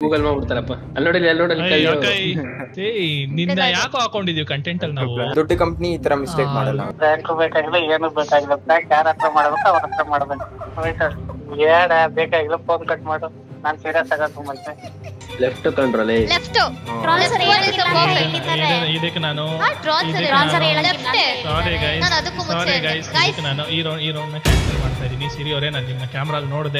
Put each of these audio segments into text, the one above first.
Google ಮಾಡ್ಬಿಡ್ತಾರಪ್ಪ ಅಲ್ಲಿ ನೋಡಿ ಅಲ್ಲಿ ನೋಡಿ ಅಲ್ಲಿ ಅಯ್ಯೋ, ಕೈ ಕೈ. ಏಯ್ ನಿನ್ನ ಯಾಕೋ ಹಾಕೊಂಡಿದೀವಿ ಕಂಟೆಂಟ್ ಅಲ್ಲಿ ನಾವು ದೊಡ್ಡ ಕಂಪ್ನಿ ಈ ತರ ಮಿಸ್ಟೇಕ್ ಆ, ಮಾಡಲ್ಲ ಬ್ಯಾಂಕ್ ಬೇಕಾಗಿಲ್ಲ ಏನು ಬೇಕಾಗಿಲ್ಲ ಬ್ಯಾಂಕ್ ಯಾರ ಹತ್ರ ಮಾಡ್ಬೇಕು ಅವ್ರ ಹತ್ರ ಮಾಡ್ಬೇಕು ಆಯ್ತಾ ಏಡ ಬೇಕಾಗಿಲ್ಲ ಫೋನ್ ಕಟ್ ಮಾಡು ನಾನ್ ಸೀರಿಯಸ್ ಆಗತ್ತು ಮತ್ತೆ ಲೆಫ್ಟ್ ಕಂಟ್ರೋಲ್ ಏ ಲೆಫ್ಟ್ ಟ್ರಾನ್ಸರ್ ಇದನ್ನ- ಇದಕ್ಕೆ ನಾನು ಇದಕ್ಕೆ ಟ್ರಾನ್ಸರ್ ನಾನು- ಹೇಳಂಗಿಲ್ಲ ಸಾರಿ ಗೈಸ್ ನಾನು ಅದಕ್ಕೂ ಮುಂಚೆ ಸಾರಿ ಹೇಳ್ದೆ. Guys Guys. ಇದಕ್ಕೆ ನಾನು ಈ ರೌಂಡ್ ಈ ರೌಂಡ್ ನ ಕ್ಯಾನ್ಸಲ್ ಮಾಡ್ತಾ ಇದೀನಿ ಸಿರಿ ಅವರೇ ನಾನು ನಿಮ್ಮ ಕ್ಯಾಮ್ರಾ ನೋಡಿದೆ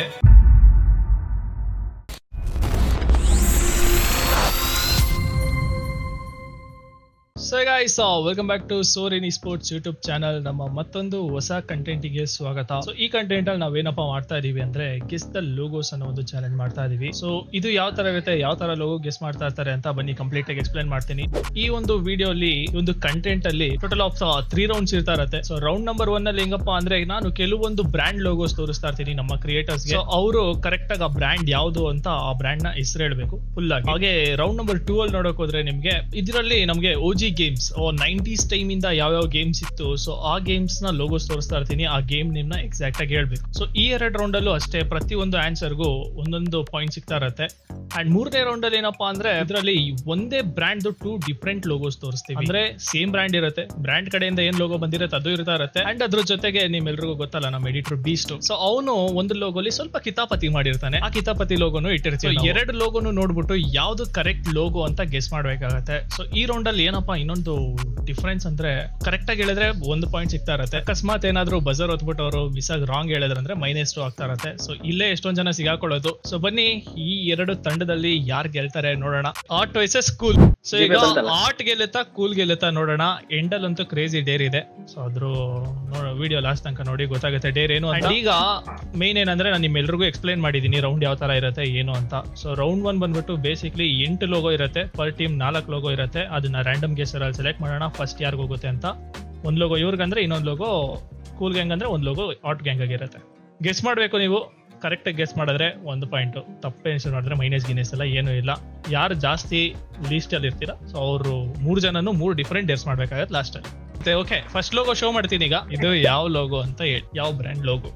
so guys welcome back to ಸೋರಿನಿ ಸ್ಪೋರ್ಟ್ಸ್ ಯೂಟ್ಯೂಬ್ ಚಾನಲ್ ನಮ್ಮ ಮತ್ತೊಂದು ಹೊಸ ಕಂಟೆಂಟಿಗೆ ಸ್ವಾಗತ ಸೊ ಈ ಕಂಟೆಂಟ್ ಅಲ್ಲಿ ನಾವೇನಪ್ಪ ಮಾಡ್ತಾ ಇದೀವಿ ಅಂದ್ರೆ ಗೆಸ್ ದ ಲೋಗೋಸ್ ಅನ್ನೋ ಒಂದು ಚಾಲೆಂಜ್ ಮಾಡ್ತಾ ಇದೀವಿ ಸೊ ಇದು ಯಾವ ತರ ಇರುತ್ತೆ ಯಾವ ತರ ಲೋಗೋ ಗೆಸ್ ಮಾಡ್ತಾ ಇರ್ತಾರೆ ಅಂತ ಬನ್ನಿ ಕಂಪ್ಲೀಟ್ ಆಗಿ ಎಕ್ಸ್ಪ್ಲೈನ್ ಮಾಡ್ತೀನಿ ಈ ಒಂದು ವಿಡಿಯೋ ಅಲ್ಲಿ ಈ ಒಂದು ಕಂಟೆಂಟ್ ಅಲ್ಲಿ ಟೋಟಲ್ ಆಫ್ ತ್ರೀ ರೌಂಡ್ಸ್ ಇರ್ತಾ ಇರುತ್ತೆ ಸೊ ರೌಂಡ್ ನಂಬರ್ ಒನ್ ಅಲ್ಲಿ ಹೆಂಗಪ್ಪ ಅಂದ್ರೆ ನಾನು ಕೆಲವೊಂದು ಬ್ರ್ಯಾಂಡ್ ಲೋಗೋಸ್ ತೋರಿಸ್ತಾ ಇರ್ತೀನಿ ನಮ್ಮ ಕ್ರಿಯೇಟರ್ಸ್ ಗೆ ಅವರು ಕರೆಕ್ಟ್ ಆಗಿ ಆ ಬ್ರ್ಯಾಂಡ್ ಯಾವುದು ಅಂತ ಆ ಬ್ರ್ಯಾಂಡ್ ನ ಹೆಸರು ಹೇಳ್ಬೇಕು ಫುಲ್ ಆಗಿ ಹಾಗೆ ರೌಂಡ್ ನಂಬರ್ ಟೂ ಅಲ್ಲಿ ನೋಡಕ್ ಹೋದ್ರೆ ನಿಮ್ಗೆ ಇದರಲ್ಲಿ ನಮ್ಗೆ ಓಜಿ ಗೇಮ್ಸ್ ನೈಂಟೀಸ್ ಟೈಮ್ ಇಂದ ಯಾವ ಗೇಮ್ಸ್ ಇತ್ತು ಸೊ ಆ ಗೇಮ್ಸ್ ನ ಲೋಗೋಸ್ ತೋರಿಸ್ತಾ ಇರ್ತೀನಿ ಆ ಗೇಮ್ ನಿಮ್ನ ಎಕ್ಸಾಕ್ಟ್ ಆಗಿ ಹೇಳ್ಬೇಕು ಸೊ ಈ ಎರಡು ರೌಂಡ್ ಅಲ್ಲೂ ಅಷ್ಟೇ ಪ್ರತಿ ಒಂದು ಆನ್ಸರ್ಗೂ ಒಂದೊಂದು ಪಾಯಿಂಟ್ ಸಿಗ್ತಾ ಇರತ್ತೆ ಅಂಡ್ ಮೂರನೇ ರೌಂಡ್ ಅಲ್ಲಿ ಏನಪ್ಪಾ ಅಂದ್ರೆ ಇದರಲ್ಲಿ ಒಂದೇ ಬ್ರ್ಯಾಂಡ್ ಟೂ ಡಿಫ್ರೆಂಟ್ ಲೋಗೋಸ್ ತೋರಿಸ್ತೀವಿ ಅಂದ್ರೆ ಸೇಮ್ ಬ್ರ್ಯಾಂಡ್ ಇರುತ್ತೆ ಬ್ರ್ಯಾಂಡ್ ಕಡೆಯಿಂದ ಏನ್ ಲೋಗೋ ಬಂದಿರುತ್ತೆ ಅದು ಇರ್ತಾ ಇರುತ್ತೆ ಅಂಡ್ ಅದ್ರ ಜೊತೆಗೆ ನಿಮ್ಮೆಲ್ರಿಗೂ ಗೊತ್ತಲ್ಲ ನಮ್ಮ ಎಡಿಟರ್ ಬೀಸ್ಟ್ ಸೊ ಅವನು ಒಂದು ಲೋಗೋಲಿ ಸ್ವಲ್ಪ ಕಿತಾಪತಿ ಮಾಡಿರ್ತಾನೆ ಆ ಕಿತಾಪತಿ ಲೋಗೋನು ಇಟ್ಟಿರ್ತೀವಿ So, ಎರಡು ಲೋಗೋನು ನೋಡ್ಬಿಟ್ಟು ಯಾವ್ದು ಕರೆಕ್ಟ್ ಲೋಗೋ ಅಂತ ಗೆಸ್ ಮಾಡ್ಬೇಕಾಗತ್ತೆ ಸೊ ಈ ರೌಂಡ್ ಅಲ್ಲಿ ಏನಪ್ಪಾ ಇನ್ನೊಂದು ಡಿಫ್ರೆನ್ಸ್ ಅಂದ್ರೆ ಕರೆಕ್ಟ್ ಆಗಿ ಹೇಳಿದ್ರೆ ಒಂದು ಪಾಯಿಂಟ್ ಸಿಗ್ತಾ ಇರತ್ತೆ ಅಕಸ್ಮಾತ್ ಏನಾದ್ರು ಬಜರ್ ಹೊತ್ಬಿಟ್ಟು ಅವರು ಮಿಸ್ ಆಗಿ ರಾಂಗ್ ಹೇಳಿದ್ರೆ ಅಂದ್ರೆ ಮೈನಸ್ ಟು ಆಗ್ತಾ ಇರತ್ತೆ ಸೊ ಇಲ್ಲೇ ಎಷ್ಟೊಂದ್ ಜನ ಸಿಗಾಕೊಳ್ಳೋದು ಸೊ ಬನ್ನಿ ಈ ಎರಡು ತಂಡದಲ್ಲಿ ಯಾರು ಗೆಲ್ತಾರೆ ನೋಡೋಣ ಆರ್ಟ್ ವೈಸಸ್ ಕೂಲ್ ಸೊ ಈಗ ಜಿಬೆ ಬಂತಲ್ಲ. ಆರ್ಟ್ ಗೆಲ್ಲುತ್ತಾ ಕೂಲ್ ಗೆಲ್ಲುತ್ತಾ ನೋಡೋಣ ಎಂಡಲ್ ಅಂತೂ ಕ್ರೇಜಿ ಡೇರ್ ಇದೆ ಸೊ ಅದ್ರ ವಿಡಿಯೋ ಲಾಸ್ಟ್ ತನಕ ನೋಡಿ ಗೊತ್ತಾಗುತ್ತೆ ಡೇರ್ ಏನು ಅಂತ ಈಗ ಮೇನ್ ಏನಂದ್ರೆ ನಾನು ನಿಮ್ಮೆಲ್ರಿಗೂ ಎಕ್ಸ್ಪ್ಲೈನ್ ಮಾಡಿದೀನಿ ರೌಂಡ್ ಯಾವ ತರ ಇರುತ್ತೆ ಏನು ಅಂತ ಸೊ ರೌಂಡ್ ಒನ್ ಬಂದ್ಬಿಟ್ಟು ಬೇಸಿಕ್ಲಿ ಎಂಟು ಲೋಗೋ ಇರುತ್ತೆ ಪರ್ ಟೀಮ್ ನಾಲ್ಕು ಲೋಗೋ ಇರುತ್ತೆ ಅದನ್ನ ರ್ಯಾಂಡಮ್ ಗೆಸರ್ ಅಲ್ಲಿ ಸೆಲೆಕ್ಟ್ ಮಾಡೋಣ ಫಸ್ಟ್ ಯಾರಿಗೆ ಹೋಗುತ್ತೆ ಅಂತ ಒಂದ್ ಲೋಗೋ ಇವ್ರಿಗಂದ್ರೆ ಇನ್ನೊಂದು ಲೋಗೋ ಕೂಲ್ ಗ್ಯಾಂಗ್ ಅಂದ್ರೆ ಒಂದ್ ಲೋಗೋ ಆಟ್ ಗ್ಯಾಂಗ್ ಆಗಿರುತ್ತೆ ಗೆಸ್ ಮಾಡ್ಬೇಕು ನೀವು ಕರೆಕ್ಟ್ ಗೆಸ್ ಮಾಡಿದ್ರೆ ಒಂದು ಪಾಯಿಂಟ್ ತಪ್ಪು ಎನ್ಸರ್ ಮಾಡಿದ್ರೆ ಮೈನಸ್ ಗಿನೇಸ್ ಎಲ್ಲ ಏನೂ ಇಲ್ಲ ಯಾರು ಜಾಸ್ತಿ ಲೀಸ್ಟ್ ಅಲ್ಲಿ ಇರ್ತೀರಾ ಸೊ ಅವರು ಮೂರು ಜನನು ಮೂರು ಡಿಫ್ರೆಂಟ್ ಗೆಸ್ ಮಾಡ್ಬೇಕಾಗತ್ತೆ ಲಾಸ್ಟ್ ಅಲ್ಲಿ ಮತ್ತೆ ಓಕೆ ಫಸ್ಟ್ ಲೋಗೋ ಶೋ ಮಾಡ್ತೀನಿ ಈಗ ಇದು ಯಾವ ಲೋಗೋ ಅಂತ ಹೇಳಿ ಯಾವ ಬ್ರ್ಯಾಂಡ್ ಲೋಗೋ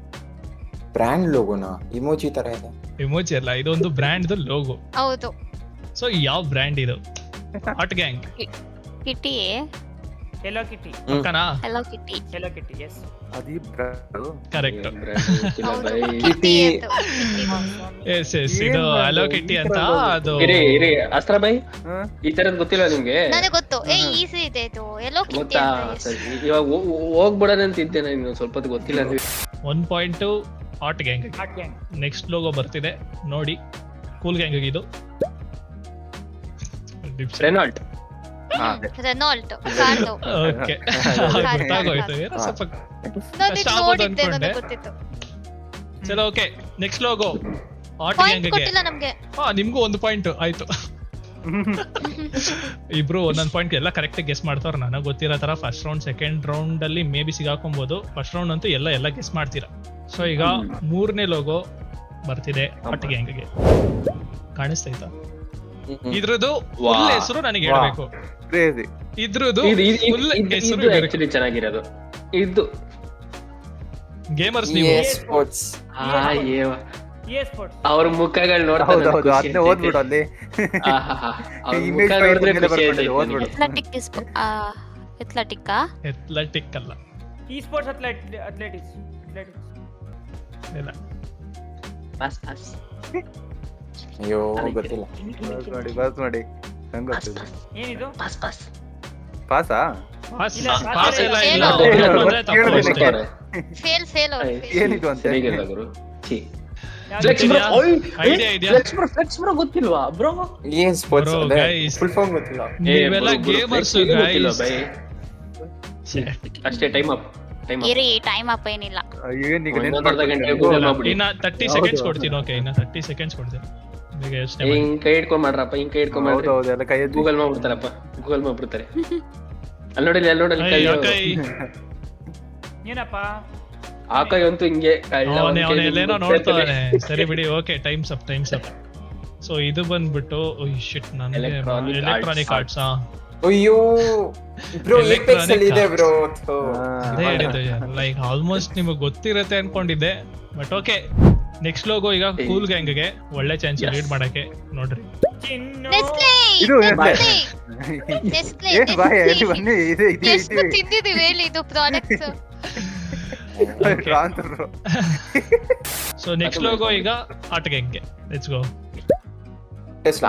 ಬ್ರ್ಯಾಂಡ್ ಲೋಗೋನ ಇಮೋಜಿ ತರ ಇದೆ ಇಮೋಜಿ ಅಲ್ಲ ಇದೊಂದು ಬ್ರ್ಯಾಂಡ್ ಲೋಗೋ ಹೌದು ಸೊ ಯಾವ ಬ್ರ್ಯಾಂಡ್ ಇದು hot gang kitty hello kitty ಪಕ್ಕನಾ hello kitty hello kitty yes ಅದಿ ಬ್ರ್ಯಾಂಡ್ ಕರೆಕ್ಟ್ ಹೌದು ಬೈ ಕಿಟಿ ಎಸ್ ಎಸ್ ಇದು ಏನ್ ಅಲೋ ಅದು? ಕಿಟ್ಟಿ ಅಂತ ಅದು ಇರಿ ಇರಿ ಅಸ್ತ್ರ ಬೈ ಈ ತರದ್ ಗೊತ್ತಿಲ್ಲ ನಿಮ್ಗೆ ನನಗೆ ಗೊತ್ತು ಏ ಈಸಿ ಇದೆ ಇದು ಎಲ್ಲೋ ಕಿಟಿ ಗೊತ್ತಾ ಅಂತ ಸರಿ, ಇವಾಗ ಹೋ- ಹೋ- ಹೋಗ್ಬಿಡೋಣ ಅಂತ ಇದ್ದೆ ನಾನು ಇನ್ನೊಂದ್ ಸ್ವಲ್ಪ ಹೊತ್ತು ಗೊತ್ತಿಲ್ಲ ಅಂದ್ರೆ one point hot gang hot gang next logo ಬರ್ತಿದೆ ನೋಡಿ ಕೂಲ್ ಗ್ಯಾಂಗ್ ಇದು ರೆನಾಲ್ಟ್ ರೆನಾಲ್ಟ್ ಕಾರ್ದು ಓಕೆ ಗೊತ್ತಾಗೋಯ್ತು ಏನೋ ಸ್ವಲ್ಪ ನಾನು ಕಷ್ಟ ಇದು ಆಗ್ಬೋದು ನೋಡಿದ್ದೆ ಅನ್ಕೊಂಡೆ. ನನಗೆ ಗೊತ್ತಿತ್ತು ಚಲೋ okay next logo hot point ಗ್ಯಾಂಗ್ಗೆ ಕೊಟ್ಟಿಲ್ಲ ನಮ್ಗೆ ಹಾ ನಿಮ್ಗೂ ಒಂದು ಪಾಯಿಂಟ್ ಆಯ್ತು ಇಬ್ರು ಒಂದೊಂದ್ ಪಾಯಿಂಟ್ ಎಲ್ಲ ಕರೆಕ್ಟ್ ಗೆಸ್ ಮಾಡ್ತಾರ ನನಗೆ ಗೊತ್ತಿರೋ ತರ ಫಸ್ಟ್ ರೌಂಡ್ ಸೆಕೆಂಡ್ ರೌಂಡ್ ಅಲ್ಲಿ ಮೇ ಬಿ ಸಿಗಾಕೊಬಹುದು ಫಸ್ಟ್ ರೌಂಡ್ ಅಂತೂ ಎಲ್ಲ ಎಲ್ಲ ಗೆಸ್ ಮಾಡ್ತೀರಾ ಸೊ ಈಗ ಮೂರನೇ ಲೋಗೋ ಬರ್ತಿದೆ ಹಾಟ್ ಗ್ಯಾಂಗ್ಗೆ ಕಾಣಿಸ್ತೈತಾ ಇದ್ರದ್ದು ವಾ. ಫುಲ್ ಹೆಸರು ನನಗೆ ವಾ. ಹೇಳ್ಬೇಕು ಕ್ರೇಜಿ ಇದ್ರದ್ದು ಇದು ಇದು- ಇದು- ಫುಲ್ ಇದು- ಹೆಸರು ಇದು ಆಕ್ಚುಲಿ ಚೆನ್ನಾಗಿರೋದು ಇದು ಗೇಮರ್ಸ್ ನೀವು ಸ್ಪೋರ್ಟ್ಸ್ ಆ ಏವ ಇ ಸ್ಪೋರ್ಟ್ಸ್ ಅವ್ರ ಮುಖಗಳು ನೋಡ್ತಾ ಹೌದು ನನಗ್ ಹೌದು ಖುಷಿ ಅದನ್ನೇ ಆಗ್ತೈತೆ. ಓದ್ಬಿಡು ಅಲ್ಲಿ ಆಹಾಹಾ. ಅವ್ರ Image ಮುಖ file ನೋಡಿದ್ರೆ ಮೇಲೆ ಖುಷಿ ಬರ್ಕೊಂಡಿದೆ, ಆಯ್ತೈತೆ ಓದ್ಬಿಡು. ನನಗೆ. ಅಥ್ಲೆಟಿಕ್ ಅಥ್ಲೆಟಿಕ್ಕಾ ಎತ್ಲೆಟಿಕ್ ಅಲ್ಲ esports athlete athletics athletics ಇಲ್ಲ ಪಾಸ್, ಪಾಸ್. ಅಯ್ಯೋ ಗೊತ್ತಿಲ್ಲ ಬಸ್ ಮಾಡಿ ಬಸ್ ಮಾಡಿ ನಂಗೆ ಪಾಸ್, ಗೊತ್ತಿಲ್ಲ ಪಾಸ್, ಏನಿದು ಪಾಸ್, ಪಾಸ್. ಪಾಸಾ ಪಾಸ್ ಇಲ್ಲ, ಪಾಸ್ ಇಲ್ಲ ಇಲ್ಲ ಏನು? ಡೆಫಿನೆಟ್ ಬಂದ್ರೆ ತಪ್ಪು ಕೇಳಿದೆ ಅಷ್ಟೇ. ಕೇಳಿದೆ. ಫೇಲ್ ಫೇಲ್ ಅವ್ರು ಆಯ್ತು. fail. ಏನಿದು ಅಂತ ಸರಿಗಿಲ್ಲ ಗುರು. ಛೀ. ಯಾವ್ದು? Flex bro. ಇದೆಯಾ? ಓಯ್, Idea ಏ, ಇದೆಯಾ? Flex bro, Flex bro ಗೊತ್ತಿಲ್ವಾ ಬ್ರೋ ಏನ್ ಸ್ಪೋರ್ಟ್ಸ್ Bro, ಅದೇ guys. ಫುಲ್ ಫಾರ್ಮ್ ಗೊತ್ತಿಲ್ಲ ನೀವೆಲ್ಲ ಗೇಮರ್ಸ್ ಗೈಸ್ ಅಷ್ಟೇ ಟೈಮ್ ಅಪ್ ಟೈಮ್ ಅಪ್ ಇರಿ ಟೈಮ್ ಅಪ್ ಏನಿಲ್ಲ ಏನೀಗ ಇನ್ನೊಂದು ಅರ್ಧ ಗಂಟೆ ಗೂಗಲ್ ಮಾಡ್ಬಿಡಿ ಇನ್ನ ತರ್ಟಿ ಹೌದು, ಸೆಕೆಂಡ್ಸ್ ಹೌದು. ಕೊಡ್ತೀನಿ ಓಕೆ ಇನ್ನ ತರ್ಟಿ ಸೆಕೆಂಡ್ಸ್ ಕೊಡ್ತೀನಿ ಬೇಗ ಯೋಚನೆ ಮಾಡಿ ಹಿಂಗ್ ಕೈ ಹಿಡ್ಕೊಂಡ್ ಮಾಡ್ರಪ್ಪ ಹಿಂಗ್ ಕೈ ಹಿಡ್ಕೊಂಡ್ ಹೌದು ಮಾಡ್ರಿ ಹೌದು ಎಲ್ಲ ಕೈ ಎತ್ತಿ ಗೂಗಲ್ ಮಾಡ್ಬಿಡ್ತಾರಪ್ಪ ಗೂಗಲ್ ಮಾಡ್ಬಿಡ್ತಾರೆ ಅಲ್ಲಿ ನೋಡಿ ಅಲ್ಲಿ ನೋಡಿ ಅಯ್ಯೋ, ಕೈ ಕೈ ಏನಪ್ಪ ಆ ಕೈ ಅಂತೂ ಹಿಂಗೆ ಕಳ್ಳ ಒಂದ್ ಅವನೇ ಅವನೇ ಕೈಲಿ ಎಲ್ಲೇನೋ ಮುಗ್ಸ್ತಾ ನೋಡ್ತಾನೆ ಇರ್ತಾನೆ. ಸರಿ ಬಿಡಿ okay times up times up so ಇದು ಬಂದ್ಬಿಟ್ಟು ಶಿಟ್ ನನಗೆ Electronic ಎಲೆಕ್ಟ್ರಾನಿಕ್ arts. ಆರ್ಟ್ಸ್ ಅಯ್ಯೋ ಬ್ರೋ Electronic ಏಪೆಕ್ಸ್ ಅಲ್ಲಿ ಇದೆ ಬ್ರೋ ಅದೇ ಹೇಳಿದ್ದು ಲೈಕ್ ಆಲ್ಮೋಸ್ಟ್ ನಿಮಗೆ ಗೊತ್ತಿರತ್ತೆ ಅನ್ಕೊಂಡಿದ್ದೆ ಬಟ್ ಓಕೆ ನೆಕ್ಸ್ಟ್ ಲೋಗೋ ಈಗ ಕೂಲ್ ಗ್ಯಾಂಗ್ಗೆ ಒಳ್ಳೆ ಚಾನ್ಸ್ Yes. ಲೀಡ್ ಮಾಡಕ್ಕೆ ನೋಡ್ರಿ ಚಿನ್ನು ನೆಸ್ಲೆ ಇದು ನೆಸ್ಲೆ ನೆಸ್ಲೆ ಏ ಬಾಯ್ ಅಲ್ಲಿ ಬನ್ನಿ ಇದು ಇದು ಎಷ್ಟು ಇದು ತಿಂದಿದೀವಿ ಹೇಳಿ ಇದು ಪ್ರಾಡಕ್ಟ್ಸ್ ಟ್ರಾನ್ಸ್ ಬ್ರೋ ಸೊ ನೆಕ್ಸ್ಟ್ ಲೋಗೋ ಈಗ ಆಟ ಗ್ಯಾಂಗ್ಗೆ ಲೆಟ್ಸ್ ಗೋ ಟೆಸ್ಲಾ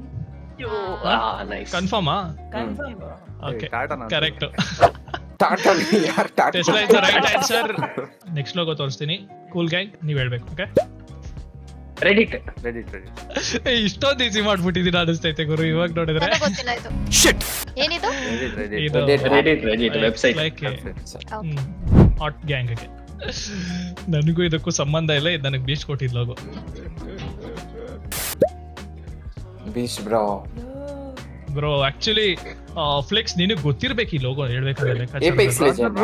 ನೈಸ್ ಕನ್ಫರ್ಮಾ confirm okay Tata correct Tata ಯಾರು Tata Tesla is right answer next logo ತೋರಿಸ್ತೀನಿ ಕೂಲ್ ಗ್ಯಾಂಗ್ ನೀವ್ ಹೇಳ್ಬೇಕು ಓಕೆ ರೆಡಿಟ್ ರೆಡಿಟ್ ರೆಡಿ ಇಷ್ಟೊಂದು ಈಸಿ ಮಾಡ್ಬಿಟ್ಟಿದೀನಿ ಅನಿಸ್ತೈತೆ ಗುರು ಇವಾಗ ನೋಡಿದ್ರೆ ನನಗೆ ಗೊತ್ತಿಲ್ಲ ಇದು ಏನಿದು ರೆಡಿಟ್ ರೆಡಿಟ್ ಇದು Reddit Reddit website like Okay. Hot ಗ್ಯಾಂಗ್ಗೆ ನನಗೂ ಇದಕ್ಕೂ ಸಂಬಂಧ ಇಲ್ಲ ಇದು ನನಗೆ ಬೀಚ್ ಕೊಟ್ಟಿದ್ logo beach bro bro actually flex ನಿನಗೆ ಗೊತ್ತಿರ್ಬೇಕು ಈ ಲೋಗೋ ಹೇಳ್ಬೇಕಾದ್ರೆ ಏಪೆಕ್ಸ್ ಲೆಜೆಂಡ್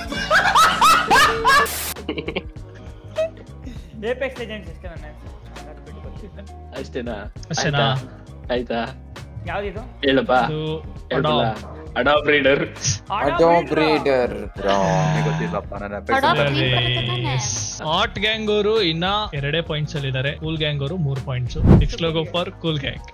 ಏಪೆಕ್ಸ್ ಲೆಜೆಂಡ್ಸ್ ಅಷ್ಟೇ ನನ್ನ ಅದು ಬಿಟ್ಟು ಗೊತ್ತಿಲ್ಲ ಅಷ್ಟೇನಾ ಅಷ್ಟೇನಾ? ಆಯ್ತಾ? ಆಯ್ತಾ ಯಾವ್ದಿದು ಹೇಳಪ್ಪ ಇದು ಹೇಳ್ಬಿಲ್ಲ Adobe reader Adobe reader bro ಗೊತ್ತಿಲ್ಲಪ್ಪ ನನ್ನ Adobe ಅಪೇಕ್ಷೆ Reader ಬರುತ್ತೆ ತಾನೇ? ಹಾಟ್ ಗ್ಯಾಂಗ್ ಅವರು ಇನ್ನ ಎರಡೇ ಪಾಯಿಂಟ್ಸ್ ಅಲ್ಲಿ ಇದಾರೆ ಕೂಲ್ ಗ್ಯಾಂಗ್ ಅವರು ಮೂರ್ points next logo for cool gang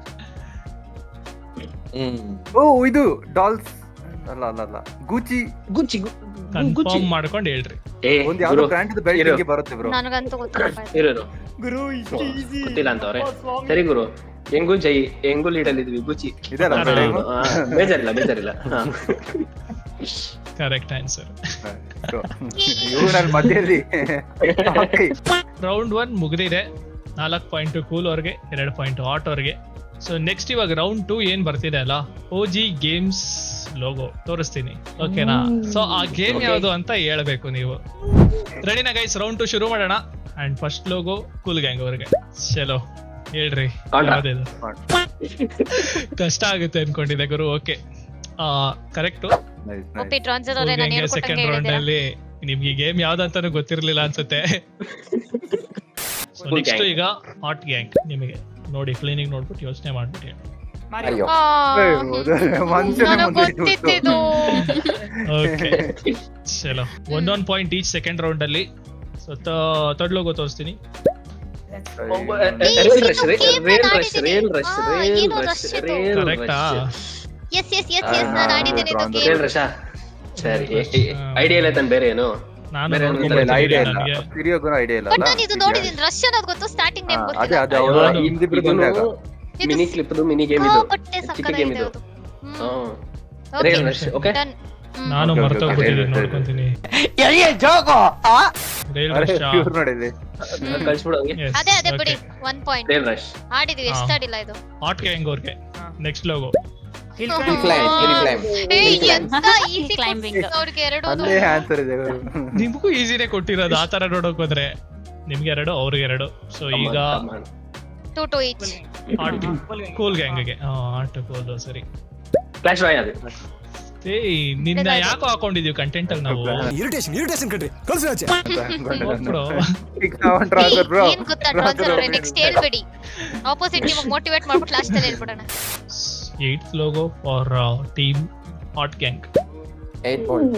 hmm ಓ ಇದು ಡಾಲ್ಸ್ ಅಲ್ಲ ಅಲ್ಲ ಅಲ್ಲ ಗೂಚಿ ಗುಚ್ಚಿ ಕನ್ಫರ್ಮ್ ಮಾಡ್ಕೊಂಡು ಹೇಳ್ರಿ ಏ ಒಂದ್ ಯಾವ್ದೋ ಗುರು ಬ್ರ್ಯಾಂಡ್ ಬೆಲ್ಟ್ ಬರುತ್ತೆ ಬ್ರೋ ನನಗಂತೂ ಗೊತ್ತಿಲ್ಲ ಇರು ಇರು. ಗುರು ಇಷ್ಟು ಈಸಿ ಗೊತ್ತಿಲ್ಲ ಅಂತವ್ರೆ ಸರಿ ಗುರು ಹೆಂಗು ಜೈ ಹೆಂಗು ಲೀಡಲ್ ಇದ್ವಿ ಗುಚ್ಚಿ ಇದೆಲ್ಲ ಅದೇ. brand. ಹಾ, ಬೇಜಾರಿಲ್ಲ ಬೇಜಾರಿಲ್ಲ ಹಾ. ಕರೆಕ್ಟ್ ಆನ್ಸರ್ ಇವ್ರಲ್ಲಿ ಮಧ್ಯದಲ್ಲಿ ಹಾಕಿ. ರೌಂಡ್ ಒನ್ ಮುಗ್ದಿದೆ ನಾಲ್ಕು ಪಾಯಿಂಟ್ ಕೂಲ್ ಅವ್ರಿಗೆ ಎರಡು ಪಾಯಿಂಟ್ ಹಾಟ್ ಅವ್ರಿಗೆ ಸೊ ನೆಕ್ಸ್ಟ್ ಇವಾಗ ರೌಂಡ್ ಟೂ ಏನ್ ಬರ್ತಿದೆ ಅಲ್ಲ ಓ ಜಿ ಗೇಮ್ಸ್ ಲೋಗೋ ತೋರಿಸ್ತೀನಿ ಓಕೆನಾ ಸೊ ಆ ಗೇಮ್ Okay. ಯಾವುದು ಅಂತ ಹೇಳ್ಬೇಕು ನೀವು ರೆಡಿನಾ ಗೈಸ್ ರೌಂಡ್ ಟು ಶುರು ಮಾಡೋಣ and first logo cool gang ಅವ್ರಿಗೆ ಚಲೋ ಹೇಳ್ರಿ ಆಟ. ಯಾವ್ದಿದು ಕಷ್ಟ ಆಗುತ್ತೆ ಅನ್ಕೊಂಡಿದ್ದೆ ಗುರು ಓಕೆ ಕರೆಕ್ಟು Nice, nice. ಒಪ್ಪಿ ಟ್ರಾನ್ಸರ್ ಅವರೇ ನಾನು ಸೆಕೆಂಡ್ ಹೇಳ್ಕೊಟ್ಟಂಗೆ ರೌಂಡ್ ಹೇಳಿದ್ದೀರಾ ಅಲ್ಲಿ ನಿಮ್ಗೆ ಗೇಮ್ ಯಾವ್ದಂತಾನು ಗೊತ್ತಿರ್ಲಿಲ್ಲ ಅನ್ಸುತ್ತೆ Full ನೆಕ್ಸ್ಟ್ gang. ಈಗ ಹಾಟ್ ಗ್ಯಾಂಗ್ ನಿಮಗೆ ನೋಡಿ ಕ್ಲೀನಿಂಗ್ ನೋಡ್ಬಿಟ್ಟು ಯೋಚನೆ ಮಾಡ್ಬಿಟ್ಟು ಹೇಳಿ ಮಾರಿ ಅಯ್ಯೋ ಆ, ಅಯ್ಯೋ, ಮನುಷ್ಯನೇ ನನಗ್ ಮುಂದೆ ಇಟ್ಟು ಗೊತ್ತಿತ್ತಿದು ಓಕೆ ಚಲೋ ಒಂದೊಂದ್ ಪಾಯಿಂಟ್ ಈಚ್ ಸೆಕೆಂಡ್ ರೌಂಡ್ ಅಲ್ಲಿ ಸೊ ತರ್ಡ್ ಲೋಗೋ ತೋರಿಸ್ತೀನಿ rail rush rail rush rail rush ಹಾ, ರೇಲ್ ಏನು ರಶ್ rush ಇದು? ರೇಲ್ ಕರೆಕ್ಟಾ ಎಸ್ ಎಸ್ ಎಸ್ ಎಸ್ ನಾನು ಆಡಿದ್ದೇನೆ ಇದು Round game. ರೇಲ್ ರಶಾ ಸರಿ ಐಡಿಯಾ ಇಲ್ಲ ತಾನೆ ಬೇರೆ ಏನು ನಾನು ಬೇರೆ ನೋಡ್ಕೊಂಡ್ ಏನಿಲ್ಲ, ಇಲ್ಲ ಐಡಿಯಾ ಬರ್ತೀನಿ ಇಲ್ಲ ನನಗೆ ಸಿರಿಯೋಗೂ ಐಡಿಯಾ ಇಲ್ಲ ಬಟ್ ಅಲ್ಲ? ನಾನು ಇದು ನೋಡಿದ್ದೀನಿ ರಶ್ ಅನ್ನೋದು ಗೊತ್ತು ಸ್ಟಾರ್ಟಿಂಗ್ ನೇಮ್ ಹಾ, ಅದೇ ಗೊತ್ತಿಲ್ಲ ಅದೇ ಅವ್ರು ಹೌದು. ಹಿಂದಿಬ್ರು ಬಂದಾಗ ಇದು ಮಿನಿ ಕ್ಲಿಪ್ ಮೀನಿ ಗೇಮ್ ಇದು ಸಿಕ್ಕಾಪಟ್ಟೆ ಚಿಕ್ಕ ಗೇಮ್ ಸಕ್ಕತ್ತಾಗಿದೆ ಇದು ಅದು. Hmm. Hmm. Okay, rail rush okay done. Hmm. ನಾನು Okay, okay, ಮರ್ತೋಗ್ಬಿಟ್ಟಿದ್ದೀನಿ okay. ನೋಡ್ಕೊಂತೀನಿ ರೈಲ್ ಅರೆ, ರಶ್ ಇವ್ರು ನೋಡಿದ್ವಿ ಕಳ್ಸ್ಬಿಡು ಹಂಗೆ ಅದೇ ಅದೇ ಬಿಡಿ ಒನ್ ಪಾಯಿಂಟ್ ರೇಲ್ ರಶ್ ಆಡಿದ್ವಿ ಹಾ. ಎಷ್ಟು ಆಡಿಲ್ಲ ಇದು ಹಾಟ್ ಗ್ಯಾಂಗ್ ಅವ್ರಿಗೆ next logo hill hmm. Hill climb hill climb ಏ, ಹಿಲ್ ಕ್ಲೈಂಬ್ ಎಂತ easy Climbing. ಕೊಡ್ತಿದ್ರು ಅವ್ರಿಗೆ ಎರಡು ಅಲ್ಲೇ ಆನ್ಸರ್ ಇದೆ ಇವ್ರು. ನಿಮ್ಗೂ ಈಸಿನೇ ಕೊಟ್ಟಿರೋದು ಆ ತರ ನೋಡೋಕ್ ಹೋದ್ರೆ ನಿಮ್ಗೆ ಎರಡು ಅವ್ರಿಗೆ ಎರಡು ಸೊ ಈಗ ಟು ಟು ಈಚ್ ಕೂಲ್ ಗ್ಯಾಂಗ್ಗೆ ಆಟ ಕೂಲ್ ಸರಿ ಕ್ಲಾಶ್ ರಾಯ್ ಅದು ಏಯ್ ನಿನ್ನ ಯಾಕೋ ಹಾಕೊಂಡಿದೀವಿ ಕಂಟೆಂಟ್ ಅಲ್ಲಿ ನಾವು ಇರಿಟೇಷನ್ ಇರಿಟೇಷನ್ ಕಣ್ರಿ ಕಳ್ಸಿ ಆಚೆ ಹೋಗ್ಬಿಡು. Pick now and transfer, bro. ಏನ್ ಗೊತ್ತಾ ಟ್ರಾನ್ಸರ್ ಅವರೇ ನೆಕ್ಸ್ಟ್ ಹೇಳ್ಬೇಡಿ ಆಪೋಸಿಟ್ ನಿಮಗೆ ಮೋಟಿವೇಟ್ ಮಾಡ್ಬಿಟ್ಟು ಲಾಸ್ಟ್ ಅಲ್ಲಿ ಹೇಳ್ಬಿಡೋಣ eight logo for team hot gang eight ball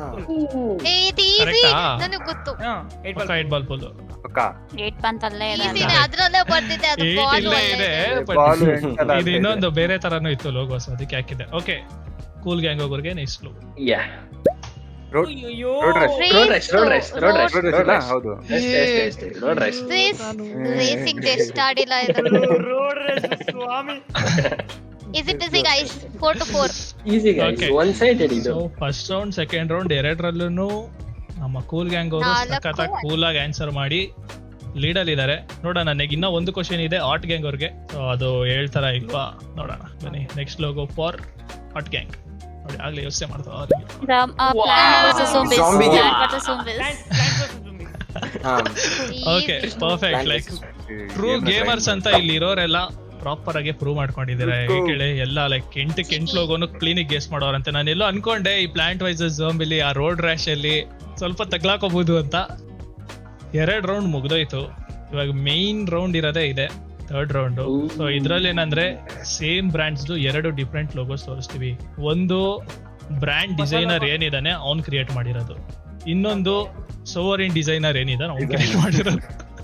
ಏ ಇದು ಈಸಿ Correct ಆ? ನನಗೆ ಗೊತ್ತು ಏಟ್ ಪಕ್ಕ ಏಟ್ ಬಾಲ್ ಪೋಲು ಪಕ್ಕ. ಏಟ್ ಬಂತಲ್ಲೇ ಇದೆ ಈಸಿನೇ ಅದ್ರಲ್ಲೇ ಬರ್ತಿದೆ ಅದು ಏಟ್ ಬಾಲ್ ಇಲ್ಲೇ ಇದೆ but Ball ಎಂಟಲ್ಲ ಇದು ಅಂತ ಇನ್ನೊಂದು ಬೇರೆ ತರಾನು ಇತ್ತು ಲೋಗೋಸ್ ಅದಕ್ಕೆ ಹಾಕಿದೆ ಓಕೆ ಕೂಲ್ ಗ್ಯಾಂಗ್ ಅವ್ರಿಗೆ ನೆಕ್ಸ್ಟ್ ಲೋಗೋ ಯಾ Road- ಅಯ್ಯೋ road rash. Road rush road rush road rush Road race road ಅಲ್ಲ? ರಶ್ ಹೌದು ಅಷ್ಟೇ ಅಷ್ಟೇ ಅಷ್ಟೇ ರೋಡ್ ರಶ್ ರೇಸಿಂಗ್ ಟೆಸ್ಟ್ ಆಡಿಲ್ಲ ಇದು ರೋಡ್ ರೇಸ್ ಸ್ವಾಮಿ is it is guys 4 to 4 easy Okay. One sided ಇದು so first round second round ಎರಡರಲ್ಲೂ ನಮ್ಮ ಕೂಲ್ ಗ್ಯಾಂಗ್ ಅವರು ನಾಲ್ಕು. ಸಖತ್ತಾಗಿ ಕೂಲ್ ಆಗಿ ಆನ್ಸರ್ ಮಾಡಿ ಲೀಡ್ ಅಲ್ಲಿ ಇದಾರೆ ನೋಡೋಣ ನನಗೆ ಇನ್ನೂ ಒಂದು ಕ್ವಶನ್ ಇದೆ ಹಾಟ್ ಗ್ಯಾಂಗ್ ಅವ್ರಿಗೆ ಸೊ ಅದು ಹೇಳ್ತಾರ ಇಲ್ವಾ ನೋಡೋಣ ಬನ್ನಿ next logo for hot gang ನೋಡಿ ಆಗ್ಲೇ ಯೋಚನೆ ಮಾಡ್ತಾ ಅವ್ರಿಗೆ. Plant versus zombies. Zombie game. Plant versus zombies. Plant plant versus zombies. ಹಾ okay perfect like true gamers ಅಂತ ಇಲ್ಲಿ ಇರೋರೆಲ್ಲ ಪ್ರಾಪರ್ ಆಗಿ ಪ್ರೂವ್ ಮಾಡ್ಕೊಂಡಿದ್ದಾರೆ ಹೇಳಿ ಎಲ್ಲ ಲೈಕ್ ಎಂಟಕ್ಕೆ ಎಂಟು ಲೋಗೋನು ಕ್ಲೀನಿಕ್ ಗೇಸ್ ಮಾಡೋರಂತೆ ನಾನು ಎಲ್ಲೋ ಅನ್ಕೊಂಡೆ ಈ ಪ್ಲಾಂಟ್ ವೈಸ್ ಜೋಂಬಿಲಿ ಆ ರೋಡ್ ರ್ಯಾಶ್ ಅಲ್ಲಿ ಸ್ವಲ್ಪ ತಗ್ಲಾಕೋಬಹುದು ಅಂತ ಎರಡ್ ರೌಂಡ್ ಮುಗ್ದೋಯ್ತು ಇವಾಗ ಮೇನ್ ರೌಂಡ್ ಇರೋದೇ ಇದೆ ಥರ್ಡ್ ರೌಂಡ್ ಸೊ ಇದ್ರಲ್ಲಿ ಏನಂದ್ರೆ ಸೇಮ್ ಬ್ರ್ಯಾಂಡ್ಸ್ ಎರಡು ಡಿಫ್ರೆಂಟ್ ಲೋಗೋಸ್ ತೋರಿಸ್ತೀವಿ ಒಂದು ಬ್ರ್ಯಾಂಡ್ ಡಿಸೈನರ್ ಏನಿದಾನೆ ಅವ್ನ್ ಕ್ರಿಯೇಟ್ ಮಾಡಿರೋದು ಇನ್ನೊಂದು ಸೋವರಿನ್ ಡಿಸೈನರ್ ಏನಿದಾನೆ ಅವ್ನ್ ಕ್ರಿಯೇಟ್ ಮಾಡಿರೋದು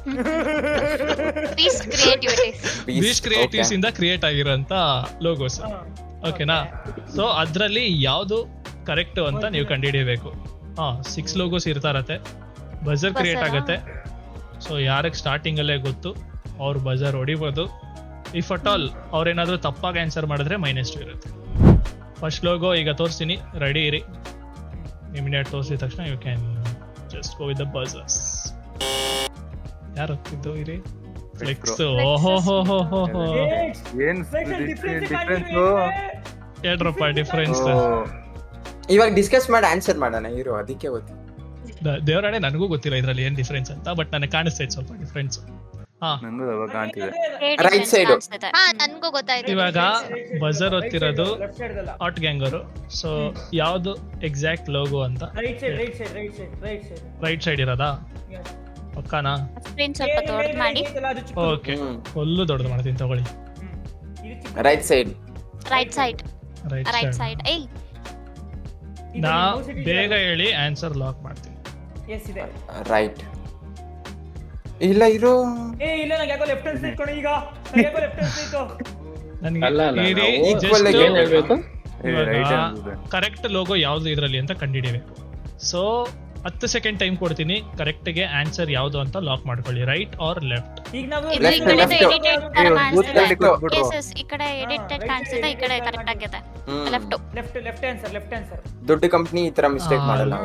Beast creativities. ಬೀಚ್ ಕ್ರಿಯೇಟಿವ್ಸ್ ಇಂದ ಕ್ರಿಯೇಟ್ ಆಗಿರೋಂತ ಲೋಗೋಸ್ ಓಕೆನಾ ಸೊ ಅದ್ರಲ್ಲಿ ಯಾವ್ದು ಕರೆಕ್ಟ್ ಅಂತ ನೀವು ಕಂಡುಹಿಡಿಯಬೇಕು ಹಾ ಸಿಕ್ಸ್ ಲೋಗೋಸ್ ಇರ್ತಾ ಇರತ್ತೆ ಬಜರ್ ಕ್ರಿಯೇಟ್ Buzzer ಆ? ಆಗುತ್ತೆ ಸೊ ಯಾರಿಗೆ ಸ್ಟಾರ್ಟಿಂಗ್ ಅಲ್ಲೇ ಗೊತ್ತು ಅವ್ರು ಬಜರ್ ಹೊಡಿಬೋದು ಇಫ್ ಅಟ್ ಆಲ್ ಅವ್ರೇನಾದ್ರೂ ತಪ್ಪಾಗಿ ಆನ್ಸರ್ ಮಾಡಿದ್ರೆ ಮೈನಸ್ ಟು ಇರುತ್ತೆ ಫಸ್ಟ್ ಲೋಗೋ ಈಗ ತೋರಿಸ್ತೀನಿ ರೆಡಿ ಇರಿ ಇಮಿಡಿಯೇಟ್ ತೋರಿಸಿದ ತಕ್ಷಣ you can just go with the buzzers ಯಾರು ಹೋಗ್ತಿದ್ದು ಇರಿ ಫ್ಲೆಕ್ಸ್ ಓಹೋ ಹೋ ಹೋ ಹೋ ಹೋ ಏನ್ ಡಿಫ್ರೆನ್ಸ್ ಹೇಳ್ರಪ್ಪ ಡಿಫ್ರೆನ್ಸ್ ಇವಾಗ ಡಿಸ್ಕಸ್ ಮಾಡಿ ಆನ್ಸರ್ ಮಾಡೋಣ ಇರು ಅದಕ್ಕೆ ಗೊತ್ತು ದೇವರಾಣೆ ನನಗೂ ಗೊತ್ತಿಲ್ಲ ಇದ್ರಲ್ಲಿ ಏನ್ ಡಿಫ್ರೆನ್ಸ್ ಅಂತ ಬಟ್ ನನಗೆ ಕಾಣಿಸ್ತೈತೆ ಸ್ವಲ್ಪ ಡಿಫ್ರೆನ್ಸ್ ಹಾ ನಂಗೂ ಅವಾಗ ಕಾಣ್ತಿದೆ Right side. ಕಾಣಿಸ್ತಿದೆ. ಹಾ ನನ್ಗೂ ಗೊತ್ತಾಯ್ತು ಇವಾಗ ಬಜರ್ ಒತ್ತಿರೋದು ಲೆಫ್ಟ್ ಸೈಡ್ ಅಲ್ಲ ಹಾಟ್ ಗ್ಯಾಂಗರು ಸೊ ಯಾವ್ದು ಎಕ್ಸಾಕ್ಟ್ ಲೋಗೋ ಅಂತ right side right side right side right side right side ಇರೋದಾ ಪಕ್ಕಾನಾ ಸ್ಕ್ರೀನ್ ಸ್ವಲ್ಪ ದೊಡ್ಡದು ಮಾಡಿ ಅದು ಚಿಕ್ಕದು. ಓಕೆ ಹ್ಮ್ ಫುಲ್ಲು ದೊಡ್ಡದು ಮಾಡ್ತೀನಿ ತಗೊಳ್ಳಿ ಹ್ಮ್. ಇದು ಚಿಕ್ಕದು. Right side right side right right side side ಏಯ್ ಇದು ನಾ ನೀವು mouse ಇಟ್ಟಿದ್ದೀರಾ? ಬೇಗ ಹೇಳಿ ಆನ್ಸರ್ ಲಾಕ್ ಮಾಡ್ತೀನಿ Yes, ಇದೆ ರೈಟ್ ಇಲ್ಲ ಇರೋ ಏ ಇಲ್ಲ ನಂಗೆ ಯಾಕೋ ಲೆಫ್ಟ್ ಹ್ಯಾಂಡ್ ಸೈಡ್ ಕೊಡಿ ಈಗ ನಂಗೆ ಯಾಕೋ ಲೆಫ್ಟ್ ಹ್ಯಾಂಡ್ ಸೈಡ್ ನನಗೆ ಅಲ್ಲ ಅಲ್ಲ ಇರಿ, ನಾವು equal just ಆಗಿ ಏನ್ ಹೇಳ್ಬೇಕು ರೈಟ್ ಕರೆಕ್ಟ್ ಲೋಗೋ ಯಾವ್ದು ಇದ್ರಲ್ಲಿ ಅಂತ ಕಂಡುಹಿಡಿಯಬೇಕು ಸೊ ಹತ್ತು ಸೆಕೆಂಡ್ ಟೈಮ್ ಕೊಡ್ತೀನಿ ಕರೆಕ್ಟ್ ಗೆ ಆನ್ಸರ್ ಯಾವ್ದು ಅಂತ ಲಾಕ್ ಮಾಡ್ಕೊಳ್ಳಿ ರೈಟ್ ಆರ್ ಲೆಫ್ಟ್ ಈಗ ನಾವು ಇದು ಈ Left, ಕಡೆ left. ಎಡಿಟೆಡ್ ತರ ಏ, ಕಾಣಿಸ್ತಿದೆ ಕೂತ್ಕೊಳ್ಳಿ, ಕೂತ್ಬಿಟ್ರು. Yes, yes, ಈ ಕಡೆ ಎಡಿಟೆಡ್ ಕಾಣಿಸ್ತಿದೆ ಈ ಕಡೆ ಕರೆಕ್ಟ್ ಆಗಿದೆ hmm left left left answer left answer ದೊಡ್ಡ ಕಂಪ್ನಿ ಈ ತರ ಮಿಸ್ಟೇಕ್ ಆ. ಮಾಡಲ್ಲ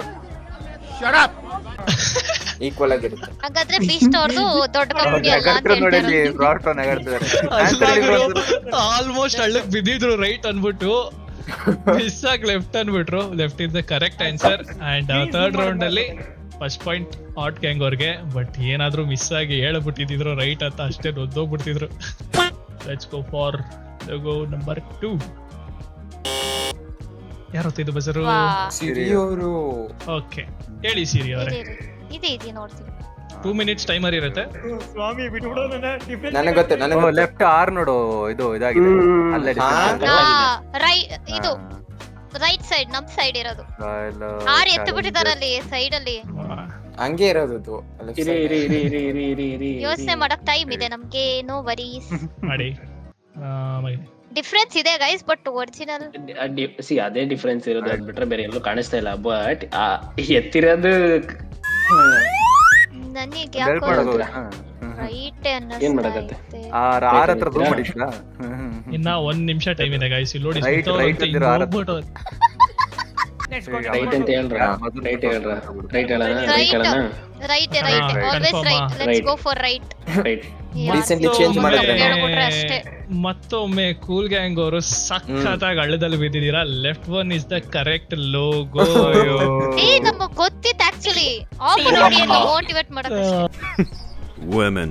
ಈಕ್ವಲ್ ಆಗಿರುತ್ತೆ ಹಾಗಾದ್ರೆ ಬೀಸ್ಟ್ ಅವ್ರದ್ದು ದೊಡ್ಡ ಕಂಪನಿ ಅಲ್ಲ ಅಂತ ನಗರ್ತಾರೆ ನೋಡಿ ಹೇಳ್ತಾರೆ ಫ್ರಾಡ್ ನಗರ್ತಾರೆ ಆನ್ಸರ್ ಆಲ್ಮೋಸ್ಟ್ ಹಳ್ಳಕ್ ಬಿದ್ದಿದ್ರು ರೈಟ್ ಅನ್ಬಿಟ್ಟು ಮಿಸ್ ಆಗಿ ಲೆಫ್ಟ್ ಅನ್ಬಿಟ್ರು left is the correct answer and third round ಅಲ್ಲಿ ಫಸ್ಟ್ ಪಾಯಿಂಟ್ ಹಾಟ್ ಗ್ಯಾಂಗ್ ಅವ್ರಿಗೆ ಬಟ್ ಏನಾದ್ರೂ ಮಿಸ್ ಆಗಿ ಹೇಳ್ಬಿಟ್ಟಿದ್ರು ರೈಟ್ ಅಂತ ಅಷ್ಟೇ ಒದ್ದೋಗ್ಬಿಡ್ತಿದ್ರು let's go for go number two ಯಾರು ಹೊತ್ತಿದ್ದು ಬಸರು ವಾ ಸಿರಿಯೋರು ಓಕೆ ಹೇಳಿ ಸಿರಿ ಅವರೇ ಇದೆ ಇದೆ ಇದೆ ನೋಡ್ತೀನಿ ಟೂ ಮಿನಿಟ್ಸ್ ಟೈಮರ್ ಇರುತ್ತೆ ಸ್ವಾಮಿ ಬಿಟ್ಬಿಡೋ ನನ್ನ ಡಿಫ್ರೆನ್ಸ್ ನನಗೆ ಗೊತ್ತು ನನಗೆ ಗೊತ್ತು. ಲೆಫ್ಟ್ ಆರ್ ನೋಡು ಇದು ಇದಾಗಿದೆ ಹ್ಮ್. ಅಲ್ಲೇ ಹಾ. ರೈಟ್ ಇದು ರೈಟ್ ಸೈಡ್ ನಮ್ ಸೈಡ್ ಇರೋದು ಆರ್ ಎತ್ತು ಬಿಟ್ಟಿದಾರಲ್ಲಿ ಸೈಡ್ ಅಲ್ಲಿ ಹಂಗೆ ಇರೋದು ಅದು. left ಇರಿ side. ಇರಿ ಇರಿ ಇರಿ ಇರಿ ಇರಿ ಇರಿ ಯೋಚನೆ ಮಾಡಕ್ ಟೈಮ್ ಇದೆ ನಮ್ಗೆ ನೋ ವರೀಸ್ ಮಾಡಿ ಆ, ಮ- ಡಿಫ್ರೆನ್ಸ್ ಇದೆ ಗೈಸ್ ಬಟ್ ಒರಿಜಿನಲ್ ಸಿ ಅದೇ ಡಿಫ್ರೆನ್ಸ್ ಇರೋದು ಅದ್ ಬಿಟ್ರೆ ಬೇರೆ ಎಲ್ಲೂ ಕಾಣಿಸ್ತಾ ಇಲ್ಲ ಬಟ್ ಎತ್ತಿರೋದು ನನಗೆ ಯಾಕೋ ರೈಟ್ ಏನ್ ಮಾಡಕತ್ತೆ? ಆರ್ ಆರ್ ಹತ್ರ zoom ಮಾಡಿದ್ರಾ? ಇನ್ನ ಒಂದ್ ನಿಮಿಷ ಟೈಮ್ ಇದೆ ಗೈಸ್ ಇಲ್ಲಿ ನೋಡಿ Right, ಸುತ್ತ right ಹೊರ್ತು ಅಂದಿರೋ ಹಿಂಗ್ ಆರತ್ತು. ಹೋಗ್ಬಿಟ್ಟು ರೈಟ್ ಅಂತ ಹೇಳ್ರ ಮೊದಲು ರೈಟ್ ಹೇಳ್ರ ರೈಟ್ ಹೇಳಣ Right. ರೈಟ್ ಹೇಳಣ ರೈಟ್ ಹಾ, right right. Always Confirm right ಆ? Let's Right. Go for right right Recently change ಮಾಡಿದ್ರೆ ಮತ್ತೊಮ್ಮೆ ಹೇಳ್ಬಿಟ್ರೆ ಅಷ್ಟೇ. ಮತ್ತೊಮ್ಮೆ ಕೂಲ್ ಗ್ಯಾಂಗ್ ಅವರು ಸಖತ್ತಾಗಿ ಹಳ್ಳದಲ್ಲಿ ಬಿದ್ದಿದ್ದೀರಾ left one is the correct logo ಏ ನಮಗ್ ಗೊತ್ತಿತ್ತು ಆಕ್ಚುಲಿ ಆಫ್ ನೋಡಿ ಮೋಟಿವೇಟ್ ಮಾಡಕ್ Women.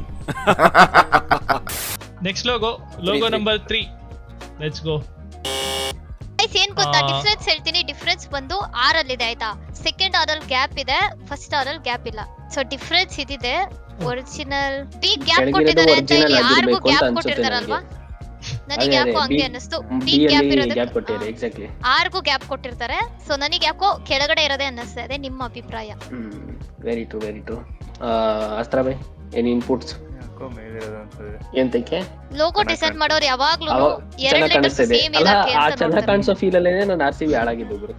Next logo logo three. Number three let's go guys ಏನ್ ಗೊತ್ತಾ ಆ. ಡಿಫ್ರೆನ್ಸ್ ಹೇಳ್ತೀನಿ ಡಿಫ್ರೆನ್ಸ್ ಬಂದು ಆರ್ ಅಲ್ಲಿ ಇದೆ ಆಯ್ತಾ ಸೆಕೆಂಡ್ ಆರ್ ಅಲ್ಲಿ ಗ್ಯಾಪ್ ಇದೆ ಫಸ್ಟ್ ಆರ್ ಅಲ್ಲಿ ಗ್ಯಾಪ್ ಇಲ್ಲ ಸೊ ಡಿಫ್ರೆನ್ಸ್ ಇದಿದೆ ಒರಿಜಿನಲ್ ಬಿ ಗ್ಯಾಪ್ ಕೆಳಗಿರೋದು ಕೊಟ್ಟಿದ್ದಾರೆ ಅಂತ original ಇಲ್ಲಿ ಆರ್ಗೂ ಆಗಿರ್ಬೇಕು ಅಂತ ಗ್ಯಾಪ್ ಅನ್ಸುತ್ತೆ ಕೊಟ್ಟಿರ್ತಾರಲ್ವಾ ನನಗೆ ಅದೇ, ಯಾಕೋ ಅದೇ, ಹಂಗೆ B- ಅನ್ನಿಸ್ತು ಬಿ ಬಿ ಗ್ಯಾಪ್ ಅಲ್ಲಿ ಗ್ಯಾಪ್ ಕೊಟ್ಟಿದ್ದಾರೆ ಇರೋದಕ್ಕೆ ಎಕ್ಸಾಕ್ಟ್ಲಿ ಆರ್ಗೂ ಗ್ಯಾಪ್ ಕೊಟ್ಟಿರ್ತಾರೆ ಸೊ ನನಗೆ ಯಾಕೋ ಕೆಳಗಡೆ ಇರೋದೇ ಅನ್ನಿಸ್ತಾ ಇದೆ ನಿಮ್ಮ ಅಭಿಪ್ರಾಯ ಹ್ಮ್ ವೆರಿ ಟು ವೆರಿ ಟು ಅಸ್ತ್ರ ಬೈ ಏನ್ ಇನ್ಪುಟ್ಸ್ ಯಾಕೋ ಮೇಲಿರೋದು ಅನ್ಸುತ್ತೆ. ಎಂತಕ್ಕೆ ಲೋಗೋ ಡಿಸೈನ್ ಮಾಡೋರು ಯಾವಾಗ್ಲೂ ಅವಾಗ ಎರಡು ಚೆನ್ನಾಗ್ ಲೆಟರ್ ಕಾಣಿಸ್ತಾ ಇದೆ ಸೇಮ್ ಅಲ್ಲ ಇರಕ್ಕೆ ಆ ಅಂತ ಚೆನ್ನಾಗ್ ನೋಡ್ತಾರೆ ಕಾಣಿಸೋ ಫೀಲ್ ಅಲ್ಲೇನೆ ನಾನು ಆರ್ ಸಿ ಬಿ ಹಾಳಾಗಿದ್ದು ಗುರು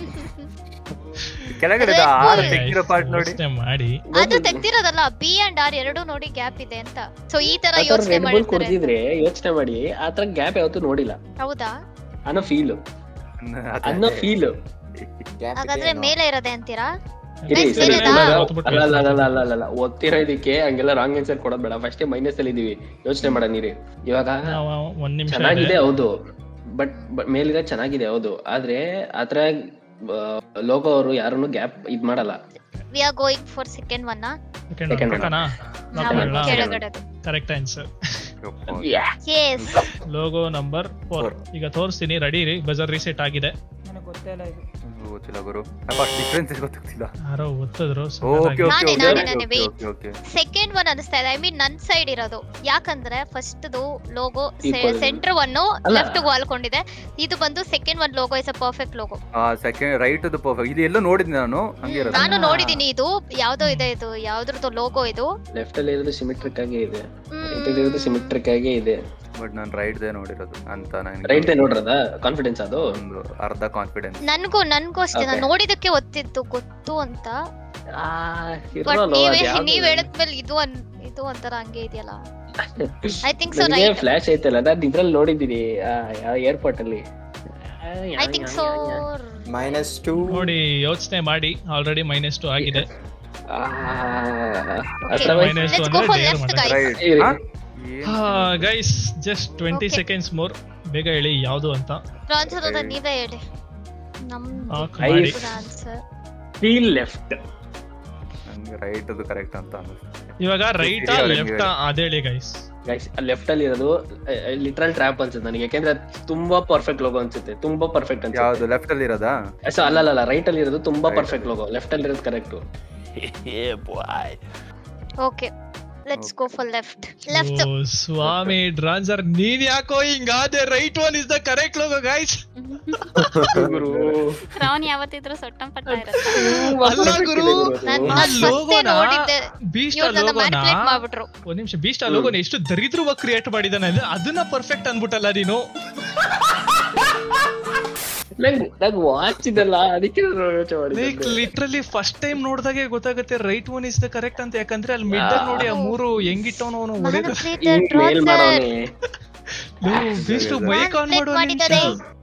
ಕೆಳಗಡೆ Red ಆರ್ Bull. ತೆಗ್ದಿರೋ ಪಾರ್ಟ್ ನೋಡಿ ಯೋಚ್ನೆ ಮಾಡಿ ಅದು ತೆಗ್ದಿರೋದಲ್ಲ ಬಿ ಅಂಡ್ ಆರ್ ಎರಡು ನೋಡಿ ಗ್ಯಾಪ್ ಇದೆ ಅಂತ ಸೊ ಈ ತರ ಆತರ ಯೋಚನೆ ರೆಡ್ ಬುಲ್ ಮಾಡಿರ್ತಾರೆ ಕುಡ್ದಿದ್ರೆ ಯೋಚನೆ ಮಾಡಿ ಆತರ ಗ್ಯಾಪ್ ಯಾವತ್ತೂ ನೋಡಿಲ್ಲ ಹೌದಾ ಅನ್ನೋ ಫೀಲ್ ಅದೇ. ಅನ್ನೋ ಫೀಲ್ Gap ಹಾಗಾದ್ರೆ ಇದೆಯೇನೋ? ಮೇಲೆ ಇರೋದೆ ಅಂತೀರಾ ಇರಿ Guys, ಸರಿ ಬೇರೆನಾ? ಇವಾಗ ಒತ್ಬಿಟ್ಟು ಅಲ್ಲ ಅಲ್ಲ ಅಲ್ಲ ಅಲ್ಲ ಅಲ್ಲ ಅಲ್ಲ ಓದ್ತಿರೋ ಇದಕ್ಕೆ ಹಂಗೆಲ್ಲ ರಾಂಗ್ ಆನ್ಸರ್ ಕೊಡೋದ್ ಬೇಡ ಫಸ್ಟ್ ಮೈನಸ್ ಅಲ್ಲಿ ಇದೀವಿ ಯೋಚನೆ ಮಾಡ ನೀರಿ ಇವಾಗ ನಾವು ಒಂದ್ ನಿಮಿಷ ಚೆನ್ನಾಗಿದೆ ಹೌದು ಬಟ್ ಮೇಲಿರೋ ಚೆನ್ನಾಗಿದೆ ಹೌದು ಆದ್ರೆ ಆತರ ಲೋಗೋ ಅವರು ಯಾರನ್ನು ಗ್ಯಾಪ್ ಇದ್ ಮಾಡಲ್ಲ we are going for second one Second one. ಮಾಡೋಣ ಕೆಳಗಡೆ correct answer yes logo number four Four. ಈಗ ತೋರಿಸ್ತೀನಿ ರೆಡಿ ರೀ ಬಜರ್ ರೀಸೆಟ್ ಆಗಿದೆ ನನಗೆ ಗೊತ್ತೇ ಇಲ್ಲ ಇದು ಗೊತ್ತಿಲ್ಲ ಗುರು ಫಸ್ಟ್ ಡಿಫ್ರೆನ್ಸ್ ಗೊತ್ತಾಗ್ತಿಲ್ಲ ಯಾರೋ ಒತ್ತಿದ್ರು ಓಕೆ ಓಕೆ ನಾನೇ, ನಾನೇ, ನಾನೇ, wait. Okay okay second one ಅನಿಸ್ತಾ ಇದೆ ಐ ಮೀನ್ ನನ್ ಸೈಡ್ ಇರೋದು ಯಾಕಂದ್ರೆ first logo Equal. Center one ಅಲ್ಲ. ಲೆಫ್ಟ್ ವಾಲ್ಕೊಂಡಿದೆ ಇದು ಬಂದು second one logo is a perfect logo ಆ ಸೆಕೆಂಡ್ ರೈಟ್ ಅದು ಪರ್ಫೆಕ್ಟ್ ಇದು ಎಲ್ಲೋ ನೋಡಿದ್ನಿ ನಾನು ಹಂಗೆ ಇರೋದು ನಾನು ನೋಡಿದೀನಿ ಇದು ಯಾವ್ದೋ ಇದೆ ಇದು ಯಾವ್ದ್ರದ್ದು ಲೋಗೋ ಇದು ಲೆಫ್ಟ್ ಅಲ್ಲಿ ಇರೋದು ಸಿಮಿಟ್ರಿಕ್ ಆಗೇ ಇದೆ ಹ್ಮ್. ರೈಟ್ ಅಲ್ಲಿ ಇರೋದು ಸಿಮಿಟ್ರಿಕ್ ಆಗೇ ಇದೆ ಬಟ್ ನಾನು ರೈಟ್ ದೇ ನೋಡಿರೋದು ಅಂತ ನನಗೆ ರೈಟ್ ನೋಡ್ರದ ಕಾನ್ಫಿಡೆನ್ಸ್ ಅದು ಒಂದು ಅರ್ಧ ಕಾನ್ಫಿಡೆನ್ಸ್ ನನ್ಗೂ ನನ್ಗೂ ಅಷ್ಟೇ ನಾನು Okay. ನೋಡಿದಕ್ಕೆ ಗೊತ್ತಿತ್ತು ಗೊತ್ತು ಅಂತ ಆ, ಬಟ್ ಇರೋಲ್ಲ, ನೀವೇ ಅದ್ ಯಾವ್ದು? ನೀವ್ ಹೇಳಿದ್ಮೇಲೆ ಇದು ಅನ್ ಇದು ಒಂಥರ ಹಂಗೆ ಇದೆಯಲ್ಲ ಐ ಥಿಂಕ್ ಸೊ ನನಗೆ ರೈಟ್ ಫ್ಲಾಶ್ ಐತಲ್ಲ ನಾನು ಇದ್ರಲ್ಲಿ ನೋಡಿದ್ದೀನಿ ಏರ್ಪೋರ್ಟ್ ಅಲ್ಲಿ I think so minus two ನೋಡಿ ಯೋಚನೆ ಮಾಡಿ ಆಲ್ರೆಡಿ ಮೈನಸ್ ಟು ಆಗಿದೆ ಆ, Okay. ಅಥವಾ Minus ಲೆಟ್ಸ್ two ಗೋ ಅಂದ್ರೆ ಫಾರ್ dare ಲೆಫ್ಟ್ ಮಾಡೋದು. ಗೈಸ್ ರೈಟ್ ಇರಿ. Guys just twenty Okay. Seconds more ಬೇಗ ಹೇಳಿ ಯಾವುದು ಅಂತ ರಾಜರ್ ಅವ್ರೆ ನೀವೇ ಹೇಳಿ ನಮ್ ಹಾಕ್ ಐ- ಮಾಡಿ ಆನ್ಸರ್ ಫೀಲ್ ಲೆಫ್ಟ್ ನಂಗೆ ರೈಟ್ ಅದು ಕರೆಕ್ಟ್ ಅಂತ ಅನಿಸ್ತು ಇವಾಗ ರೈಟ್ ಹೇಳಿ, ಲೆಫ್ಟ್ ಹೇಳಿ. ಅದೇಳಿ ಗೈಸ್ ಗೈಸ್ ಲೆಫ್ಟ್ ಅಲ್ಲಿ ಇರೋದು ಲಿಟ್ರಲ್ ಟ್ರ್ಯಾಪ್ ಅನ್ಸುತ್ತೆ ನನಗೆ ಯಾಕೆಂದ್ರೆ ಅದ್ ತುಂಬಾ ಪರ್ಫೆಕ್ಟ್ ಲೋಗೋ ಅನ್ಸುತ್ತೆ ತುಂಬಾ ಪರ್ಫೆಕ್ಟ್ ಅನ್ಸುತ್ತೆ ಯಾವ್ದು ಲೆಫ್ಟ್ ಅಲ್ಲಿ ಇರೋದಾ ಸೊ ಅಲ್ಲ ಅಲ್ಲ ರೈಟ್ ಅಲ್ಲಿ ಇರೋದು ತುಂಬಾ Right ಪರ್ಫೆಕ್ಟ್ ಲೋಗೋ ಲೆಫ್ಟ್ ಅಲ್ಲಿ ಇರೋದು correct okay let's go for left left ಓ ಸ್ವಾಮಿ ಡ್ರಾನ್ಸರ್ ನೀನ್ ಯಾಕೋ ಹಿಂಗಾದೆ right one is the correct logo guys crown ಯಾವತ್ತಿದ್ರು ಸೊಟ್ಟಂ ಪಟ್ಟ ಇರುತ್ತೆ ಅಲ್ಲ ಗುರು ನಾನ್ ಆ ನಾನ್ ಫಸ್ಟ್ ಲೋಗೋನ ನೋಡಿದ್ದೆ ಬೀಸ್ಟ್ ಇವ್ರು ನನ್ನ ಲೋಗೋನ ಮ್ಯಾನಿಪುಲೇಟ್ ಮಾಡ್ಬಿಟ್ರು ಒಂದ್ ನಿಮಿಷ ಬೀಸ್ಟ್ ಆ ಲೋಗೋನ ಎಷ್ಟು ದರಿದ್ರವಾಗಿ ಕ್ರಿಯೇಟ್ ಮಾಡಿದಾನೆ ಅಂದ್ರೆ ಅದನ್ನ ಪರ್ಫೆಕ್ಟ್ ಅನ್ಬಿಟ್ಟಲ್ಲ ನೀನು ನಂಗ್ ನಂಗ್ ವಾಚ್ ಇದಲ್ಲ ಅದಕ್ಕೆ ನಾನು ಯೋಚನೆ ಲೈಕ್ ಮಾಡಿದ್ದೆ ಲಿಟ್ರಲಿ ಫಸ್ಟ್ ಟೈಮ್ ನೋಡಿದಾಗೆ ಗೊತ್ತಾಗುತ್ತೆ right one is the correct ಅಂತ ಯಾಕಂದ್ರೆ ಅಲ್ಲಿ ಮಿಡ್ ನೋಡಿ ಆ ಮೂರು ಹೆಂಗಿಟ್ಟವನು ಅವನು ಹೊಡೆದ ಹಿಂಗ್ ಮೇಲ್ ಮಾಡೋನೆ ಬೀಸ್ಟ್ ಬೈಕ್ ಆನ್ Manipulate ಮಾಡು ಮಾಡಿದ್ದಾರೆ.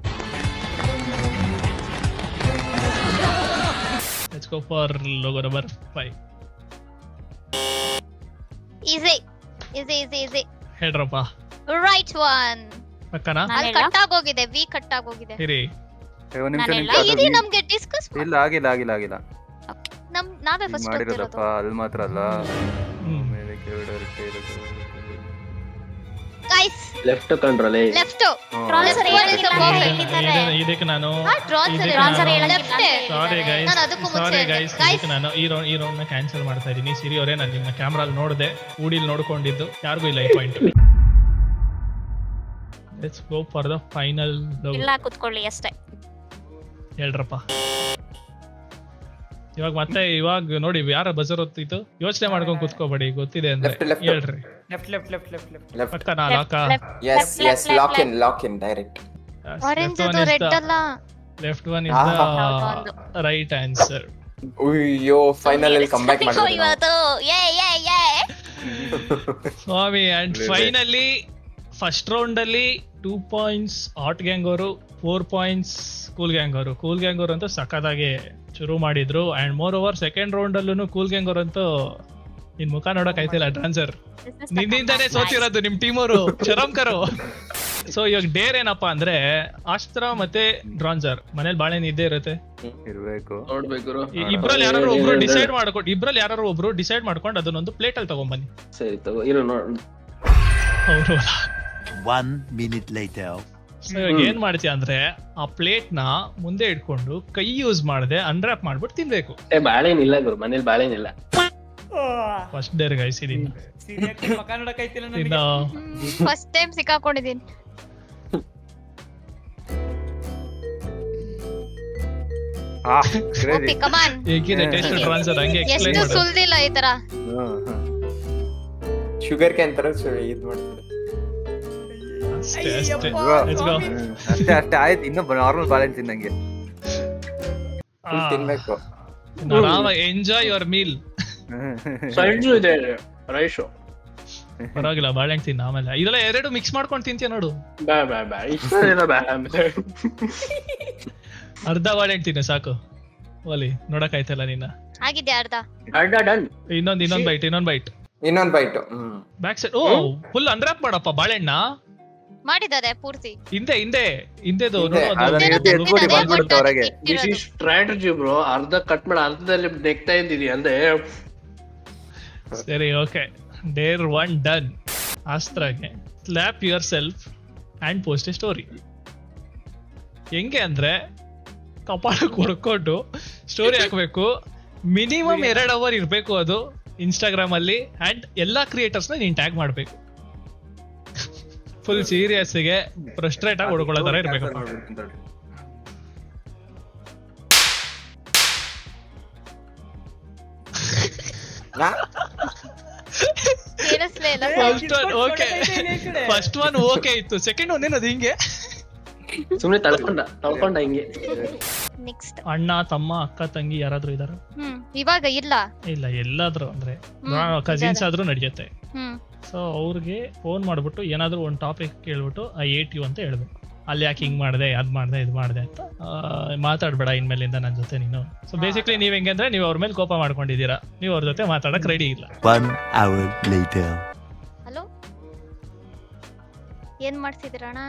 Let's go for logo number 5 easy easy easy easy ಹೇಳ್ರಪ್ಪ ರೈಟ್ ಒನ್ ಪಕ್ಕನಾ ನಾನ್ ಅಲ್ಲಿ ಹೇಳಾ? ಕಟ್ ಆಗೋಗಿದೆ ವಿ ಕಟ್ ಆಗೋಗಿದೆ ಇರಿ ಏ, ಒಂದ್ ನಿಮಿಷ ನಾನು ನಿಮಿಷ ಅದು ಇದು ಈ- ನಮ್ಗೆ ಡಿಸ್ಕಸ್ ಇಲ್ಲ ಆಗಿಲ್ಲ ಆಗಿಲ್ಲ ಆಗಿಲ್ಲ ನಮ್ ನಾವೇ ಹಿಂಗ್ ಫಸ್ಟ್ ಮಾಡಿರೋದಪ್ಪ ಗೊತ್ತಿರೋದು ಅಲ್ಲಿ ಮಾತ್ರ ಅಲ್ಲ ಹ್ಮ್. ಮೇಲೆ ಕೆಳಗಡೆ ಇರುತ್ತೆ, ಇರುತ್ತೆ. ಗೈಸ್ ಲೆಫ್ಟ್ ಕಂಡ್ರಲ್ಲ ಲೆಫ್ಟ್ ಹ್ಮ್. ಟ್ರಾನ್ಸರ್ Left one ಹೇಳಂಗಿಲ್ಲ is a ಅಂತ perfect. ಹೇಳಿದ್ದಾರೆ ಇದನ್ನ- ಇದಕ್ಕೆ ನಾನು ಹಾ ಡ್ರಾನ್ಸ್ ಇದಕ್ಕೆ ಟ್ರಾನ್ಸರ್ ನಾನು- ಹೇಳಂಗಿಲ್ಲ ಅಂತ ಲೆಫ್ಟ್ ಸಾರಿ ಗೈಸ್ ನಾನು ಅದಕ್ಕೂ ಮುಂಚೆ ಸಾರಿ ಹೇಳ್ದೆ. Guys Guys. ಇದಕ್ಕೆ ನಾನು ಈ ರೌಂಡ್ ಈ ರೌಂಡ್ ನ ಕ್ಯಾನ್ಸಲ್ ಮಾಡ್ತಾ ಇದೀನಿ ಸಿರಿ ಅವರೇ ನಾನು ನಿಮ್ಮ ಕ್ಯಾಮ್ರಲ್ಲಿ ನೋಡಿದೆ ಊಡಿಲ್ ನೋಡ್ಕೊಂಡಿದ್ದು ಯಾರಿಗೂ ಇಲ್ಲ ಈ point let's go for the final ಇಲ್ಲ ಕುತ್ಕೊಳ್ಳಿ ಅಷ್ಟೇ ಹೇಳ್ರಪ್ಪ ಇವಾಗ ಮತ್ತೆ ಇವಾಗ ನೋಡಿ ಯಾರ ಬಜರ್ ಹೊತ್ತಿತ್ತು ಯೋಚನೆ ಮಾಡ್ಕೊಂಡ್ ಕುತ್ಕೋಬೇಡಿ ಗೊತ್ತಿದೆ ಅಂದ್ರೆ Left, left. ಹೇಳ್ರಿ left left left left left left ಪಕ್ಕ ನಾ lock yes yes lock in lock in direct orange ಅದು ರೆಡ್ ಅಲ್ಲ ಲೆಫ್ಟ್ ಒನ್ ಇಸ್ ಆಹಾ. ದ ರೈಟ್ ಆನ್ಸರ್ ಅಯ್ಯೋ ಫೈನಲ್ ಅಲ್ಲಿ ಕಮ್ ಬ್ಯಾಕ್ ಮಾಡಿದ್ರು ಇವತ್ತು ಯೇ ಯೇ ಯೇ ಸ್ವಾಮಿ ಅಂಡ್ ಫೈನಲಿ ಫಸ್ಟ್ ರೌಂಡ್ ಅಲ್ಲಿ ಟೂ ಪಾಯಿಂಟ್ಸ್ ಆಟ್ ಗ್ಯಾಂಗ್ ಅವರು ಫೋರ್ ಪಾಯಿಂಟ್ಸ್ ಕೂಲ್ ಗ್ಯಾಂಗ್ ಅವರು ಕೂಲ್ ಗ್ಯಾಂಗ್ ಅವರು ಅಂತೂ ಸಖತ್ತಾಗಿ ಶುರು ಮಾಡಿದ್ರು and moreover second round ಅಲ್ಲೂ ಕೂಲ್ ಗ್ಯಾಂಗ್ ಅವರು ಅಂತೂ ನಿನ್ ಮುಖ ನೋಡಕ್ ಆಯ್ತಿಲ್ಲ ಟ್ರಾನ್ಸರ್ ನಿನ್ನಿಂದಾನೇ ಸೋತಿರೋದು ನಿಮ್ ಟೀಮ್ ಅವರು ಶರಮ್ಕರು ಸೊ ಇವಾಗ ಡೇರ್ ಏನಪ್ಪಾ ಅಂದ್ರೆ ಅಸ್ತ್ರ ಮತ್ತೆ ಡ್ರಾನ್ಸರ್ ಮನೇಲಿ ಬಾಳೆಹಣ್ಣು ಇದ್ದೇ ಇರುತ್ತೆ ಇರ್ಬೇಕು ನೋಡ್ಬೇಕು ಗುರು. ಈ ಇಬ್ರಲ್ಲಿ ಯಾರು ಒಬ್ರು ಡಿಸೈಡ್ ಮಾಡ್ಕೊಂಡು ಇಬ್ರಲ್ಲಿ ಯಾರು ಒಬ್ರು ಡಿಸೈಡ್ ಮಾಡ್ಕೊಂಡು ಅದನ್ನೊಂದು ಪ್ಲೇಟ್ ಅಲ್ಲಿ ತಗೊಂಬನ್ನಿ ಸರಿ ತಗೋ ಇರು ನೋಡ್ ಅವರು One minute later. ಸೊ ಇವಾಗ ಏನ್ ಮಾಡ್ತೀಯ ಅಂದ್ರೆ ಆ ಪ್ಲೇಟ್ ನ ಮುಂದೆ ಇಟ್ಕೊಂಡು ಕೈ ಯೂಸ್ ಮಾಡದೆ ಅನ್ರಾಪ್ ಮಾಡ್ಬಿಟ್ಟು ತಿನ್ಬೇಕು ಏ ಬಾಳೆನಿಲ್ಲ ಗುರು ಮನೇಲಿ ಬಾಳೆನಿಲ್ಲ ಫಸ್ಟ್ ಡೇರ್ ಗೈಸ್ ಇದೀನಿ ಸೀರಿಯಸ್ ಮಕ ನೋಡಕೈತಿಲ್ಲ ಇನ್ನ ನನಗೆ ಫಸ್ಟ್ ಟೈಮ್ ಸಿಕ್ಕಾಕೊಂಡಿದೀನಿ ಆ ಓಕೆ crazy. ಕಮಾನ್ ಹೇಗಿದೆ ಟೇಸ್ಟ್ ಟ್ರಾನ್ಸರ್ ಹಂಗೆ ಎಕ್ಸ್ಪ್ಲೈನ್ ಎಷ್ಟು ಮಾಡು ಸುಲ್ದಿಲ್ಲ ಈ ತರ ಹ್ಮ್, ಹ್ಮ್. ಶುಗರ್ ಕ್ಯಾನ್ ತರ ಇದು ಮಾಡ್ತಾರೆ ಅಷ್ಟೇ ಅಷ್ಟೇ ಇವಾಗ- Let's go. ಹ್ಮ್. ಅಷ್ಟೇ ಅಷ್ಟೇ ಆಯ್ತು ಇನ್ನು ನಾರ್ಮಲ್ ಬ್ಯಾಲೆನ್ಸ್ ತಿನ್ನಂಗೆ ಫುಲ್ ತಿನ್ಬೇಕು ಆರಾಮ ಎಂಜಾಯ್ ಯುವರ್ ಮೀಲ್ ಸೈಡ್ಸು ಇದೆ ರೈಸು ಪರವಾಗಿಲ್ಲ ಬಾಳೆಹಣ್ಣು ತಿನ್ನ ಆಮೇಲೆ ಇದೆಲ್ಲ ಎರಡು ಮಿಕ್ಸ್ ಮಾಡ್ಕೊಂಡು ತಿಂತೀಯ ನೋಡು ಬಾ ಬಾ ಬಾ ಇಷ್ಟ ಇಲ್ಲ ಬಾ ಆಮೇಲೆ ಅರ್ಧ ಬಾಳೆಹಣ್ಣು ತಿನ್ನು ಸಾಕು ಓಲಿ ನೋಡಕ್ ಆಯ್ತಲ್ಲ ನಿನ್ನ ಆಗಿದೆ ಅರ್ಧ ಅಡ್ಡ ಡನ್ ಇನ್ನೊಂದ್ ಇನ್ನೊಂದ್ ಬೈಟ್ ಇನ್ನೊಂದ್ ಬೈಟ್ ಇನ್ನೊಂದ್ ಬೈಟ್ ಹ್ಮ್ ಬ್ಯಾಕ್ ಸೈಡ್ ಓ ಫುಲ್ ಅನ್ರಾಪ್ ಮಾಡಪ್ಪ ಬಾಳೆಹಣ್ಣ ಮಾಡಿದ್ದಾರೆ ಪೂರ್ತಿ ಹಿಂದೆ ಹಿಂದೆ ಹಿಂದೆದು ಹಿಂದೆ, ನೋಡು ಅದು- ಅದನ್ನ ಎದ್ದು ಎದ್ಬಿಟ್ಟು ಅದೇ ಬಂದ್ಬಿಡುತ್ತೆ ಬಟ್ ಹೊರಗೆ ಅದಕ್ಕೆ ದಿಸ್ ಇಟ್ಟಿರೋದು. ಇಸ್ ಸ್ಟ್ರಾಟಜಿ ಬ್ರೋ ಅರ್ಧ ಕಟ್ ಮಾಡಿ ಅರ್ಧದಲ್ಲಿ ನೆಗ್ತಾ ಇದ್ದೀನಿ ಅಂದ್ರೆ ಸರಿ ಓಕೆ ಡೇರ್ ಒನ್ ಡನ್ ಅಸ್ತ್ರಾಗೆ slap yourself and post a story ಹೆಂಗೆ ಅಂದ್ರೆ ಕಪಾಳಕ್ಕೆ ಹೊಡ್ಕೊಂಡು ಸ್ಟೋರಿ ಹಾಕ್ಬೇಕು ಮಿನಿಮಮ್ ಎರಡು ಅವರ್ ಇರಬೇಕು ಅದು ಇನ್ಸ್ಟಾಗ್ರಾಮ್ ಅಲ್ಲಿ ಅಂಡ್ ಎಲ್ಲಾ ಕ್ರಿಯೇಟರ್ಸ್ನ ನೀನ್ ಟ್ಯಾಗ್ ಮಾಡ್ಬೇಕು ಫುಲ್ ಸೀರಿಯಸ್ಗೆ ಫ್ರಸ್ಟ್ರೇಟ್ ಆಗಿ ಹೊಡ್ಕೊಳ್ಳೋ ತರ ಇರ್ಬೇಕಪ್ಪ ಕೇಳಿಸ್ಲೇ ಇಲ್ಲ first one okay first one okay ಇತ್ತು ಸೆಕೆಂಡ್ ಒನ್ ಏನದು ಹಿಂಗೆ ಸುಮ್ನೆ ತಳ್ಕೊಂಡ ತಳ್ಕೊಂಡ ಹಿಂಗೆ ನೆಕ್ಸ್ಟ್ ಅಣ್ಣ ತಮ್ಮ ಅಕ್ಕ ತಂಗಿ ಯಾರಾದ್ರೂ ಇದಾರ ಹ್ಮ್ ಇವಾಗ ಇಲ್ಲ ಇಲ್ಲ ಎಲ್ಲಾದ್ರೂ ಅಂದ್ರೆ ಹ್ಮ್, ಕಸಿನ್ಸ್ ಇದಾರೆ. ಆದ್ರೂ ನಡೆಯುತ್ತೆ ಹ್ಮ್ ಸೊ ಅವ್ರಿಗೆ ಫೋನ್ ಮಾಡ್ಬಿಟ್ಟು ಏನಾದ್ರೂ ಒಂದು ಟಾಪಿಕ್ ಕೇಳ್ಬಿಟ್ಟು ಐ ಏಟ್ ಯು ಅಂತ ಹೇಳ್ಬೇಕು ಅಲ್ಲಿ ಯಾಕೆ ಹಿಂಗ್ ಮಾಡಿದೆ ಅದ್ ಮಾಡಿದೆ ಇದು ಮಾಡಿದೆ ಅಂತ ಆ, ಮಾತಾಡ್ಬೇಡ ಇನ್ಮೇಲಿಂದ ನನ್ನ ಜೊತೆ ನೀನು ಸೊ ಬೇಸಿಕ್ಲಿ ನೀವ್ ಹೆಂಗೆ ಅಂದ್ರೆ ನೀವು ಅವ್ರ ಮೇಲೆ ಕೋಪ ಮಾಡ್ಕೊಂಡಿದ್ದೀರಾ ನೀವು ಅವ್ರ ಜೊತೆ ಮಾತಾಡಕ್ ರೆಡಿ ಇಲ್ಲ One hour later. ಹಲೋ ಏನ್ ಮಾಡ್ತಿದ್ದೀರ ಅಣ್ಣ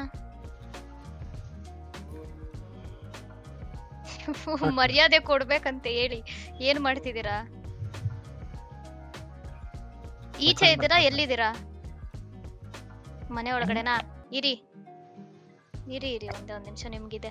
ಮರ್ಯಾದೆ ಕೊಡ್ಬೇಕಂತ ಹೇಳಿ ಏನ್ ಮಾಡ್ತಿದ್ದೀರಾ ಈಚೆ ಇದ್ದೀರಾ ಎಲ್ಲಿದ್ದೀರಾ ಮನೆ ಒಳಗಡೆನಾ ಇರಿ ಇರಿ ಇರಿ ಒಂದೇ ಒಂದ್ ನಿಮಿಷ ನಿಮ್ಗಿದೆ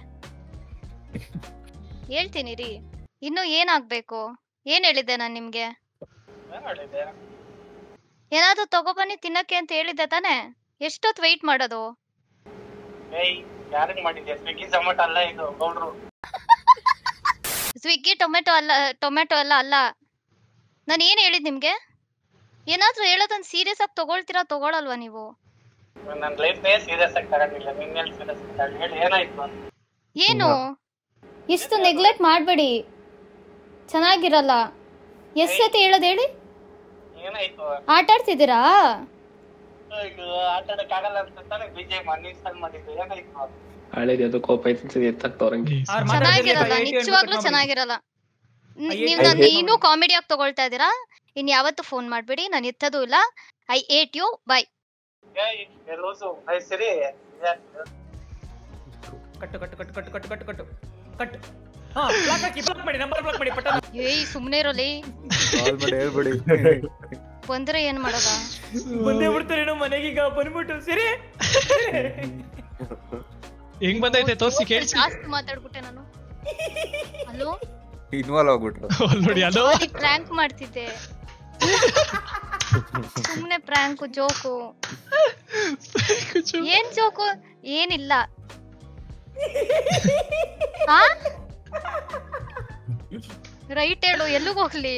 ಹೇಳ್ತೀನಿ ಇರಿ ಇನ್ನು ಏನಾಗ್ಬೇಕು ಏನ್ ಹೇಳಿದ್ದೆ ನಾನ್ ನಿಮ್ಗೆ ಏನ್ ಮಾಡಿದೆ ಏನಾದ್ರೂ ತಗೊಬನ್ನಿ ತಿನ್ನಕ್ಕೆ ಅಂತ ಹೇಳಿದ್ದೆ ತಾನೇ ಎಷ್ಟೊತ್ತು ವೆಯ್ಟ್ ಮಾಡೋದು ಏಯ್ ಯಾರಿಗ್ ಮಾಡಿದ್ಯಾ ಸ್ವಿಗ್ಗಿ ಝೊಮ್ಯಾಟೊ ಅಲ್ಲ ಇದು ಗೌಡ್ರು ಸ್ವಿಗ್ಗಿ ಟೊಮೆಟೊ ಅಲ್ಲ ಟೊಮೆಟೊ ಎಲ್ಲ ಅಲ್ಲ ನಾನು ಏನ್ ಹೇಳಿದ್ ನಿಮ್ಗೆ ಏನಾದ್ರೂ ಹೇಳೋದನ್ನ ಸೀರಿಯಸ್ ಆಗಿ ತಗೊಳ್ತೀರಾ ತಗೊಳಲ್ವಾ ನೀವು ನನ್ ಲೈಫ್ನೇ ಸೀರಿಯಸ್ ಆಗಿ ತಗೊಂಡಿಲ್ಲ ನಿನ್ನೆಲ್ ಸೀರಿಯಸ್ ಆಗಿ ಹೇಳಿ ಏನಾಯ್ತು ಅಂತ ಏನು ಇಷ್ಟು ನೆಗ್ಲೆಕ್ಟ್ ಮಾಡಬೇಡಿ ಚೆನ್ನಾಗಿರಲ್ಲ ಎಷ್ಟ್ ಸತಿ ಹೇಳೋದು ಹೇಳಿ ಏನಾಯ್ತು ಆಟ ಆಡ್ತಿದ್ದೀರಾ ಅಯ್ಯೋ, ಆಟ ಆಡಕ್ ಆಗಲ್ಲ ಅಂತ ತಾನೇ ವಿಜಯ್ ಅನ್ಇನ್ಸ್ಟಾಲ್ ಮಾಡಿದ್ದು ಏನಾಯ್ತು ಹಳೇದು ಯಾವ್ದೋ ಕೋಪ ಐತಿ ಎತ್ತಾಕ್ತವ್ರಂಗೆ ಅವ್ರ್ ಚೆನ್ನಾಗಿರಲ್ಲ ಮಾತಾಡ್ತಿರ್ಲಿಲ್ಲ, ಐ ನಿಜವಾಗ್ಲೂ ಹೇಳ್ಬಿಟ್ಟು ಚೆನ್ನಾಗಿರಲ್ಲ ನಿ- ಐ ನೀವ್ ಐ ನನ್ನ ಐ ಇನ್ನೂ ಕಾಮಿಡಿ ಆಗಿ ತಗೊಳ್ತಾ ಇದ್ದೀರಾ ಇನ್ ಯಾವತ್ತೂ ಫೋನ್ ಮಾಡ್ಬೇಡಿ ನಾನು ಎತ್ತದು ಇಲ್ಲ ಐ ಏಟ್ ಯು ಬೈ ಏಯ್ ಲೂಸು ಐ ಸರಿ ಕಟ್ಟು ಕಟ್ಟು ಕಟ್ಟು ಕಟ್ಟು ಕಟ್ಟು ಕಟ್ಟು ಕಟ್ಟು ಕಟ್ಟು ಹಾ ಬ್ಲಾಕ್ ಹಾಕಿ ಬ್ಲಾಕ್ ಮಾಡಿ ನಂಬರ್ ಬ್ಲಾಕ್ ಮಾಡಿ ಪಟ್ಟ ಏಯ್ ಸುಮ್ನೆ ಇರೋಲಿ ಕಾಲ್ ಮಾಡಿ ಹೇಳ್ಬಿಡಿ ಬಂದ್ರೆ ಏನ್ ಮಾಡೋದ ಬಂದೇ ಬಿಡ್ತಾರೇನೋ ಮನೆಗೀಗ ಬಂದ್ಬಿಟ್ಟು ಸರಿ ಹೆಂಗ್ ಬಂದೈತೆ ತೋರ್ಸಿ ಕೇಳಿಸಿ ಜಾಸ್ತಿ ಮಾತಾಡ್ಬಿಟ್ಟೆ ನಾನು ಹಲೋ ಇನ್ವಾಲ್ವ್ ಆಗ್ಬಿಟ್ರು ನೋಡಿ ಅಲೋ ಪ್ರ್ಯಾಂಕ್ ಮಾಡ್ತಿದ್ದೆ ಸುಮ್ನೆ ಪ್ರ್ಯಾಂಕು ಜೋಕು ಏನ್ ಜೋಕು ಏನಿಲ್ಲ ಆ ರೈಟ್ ಹೇಳು ಎಲ್ಲಿಗ್ ಹೋಗ್ಲಿ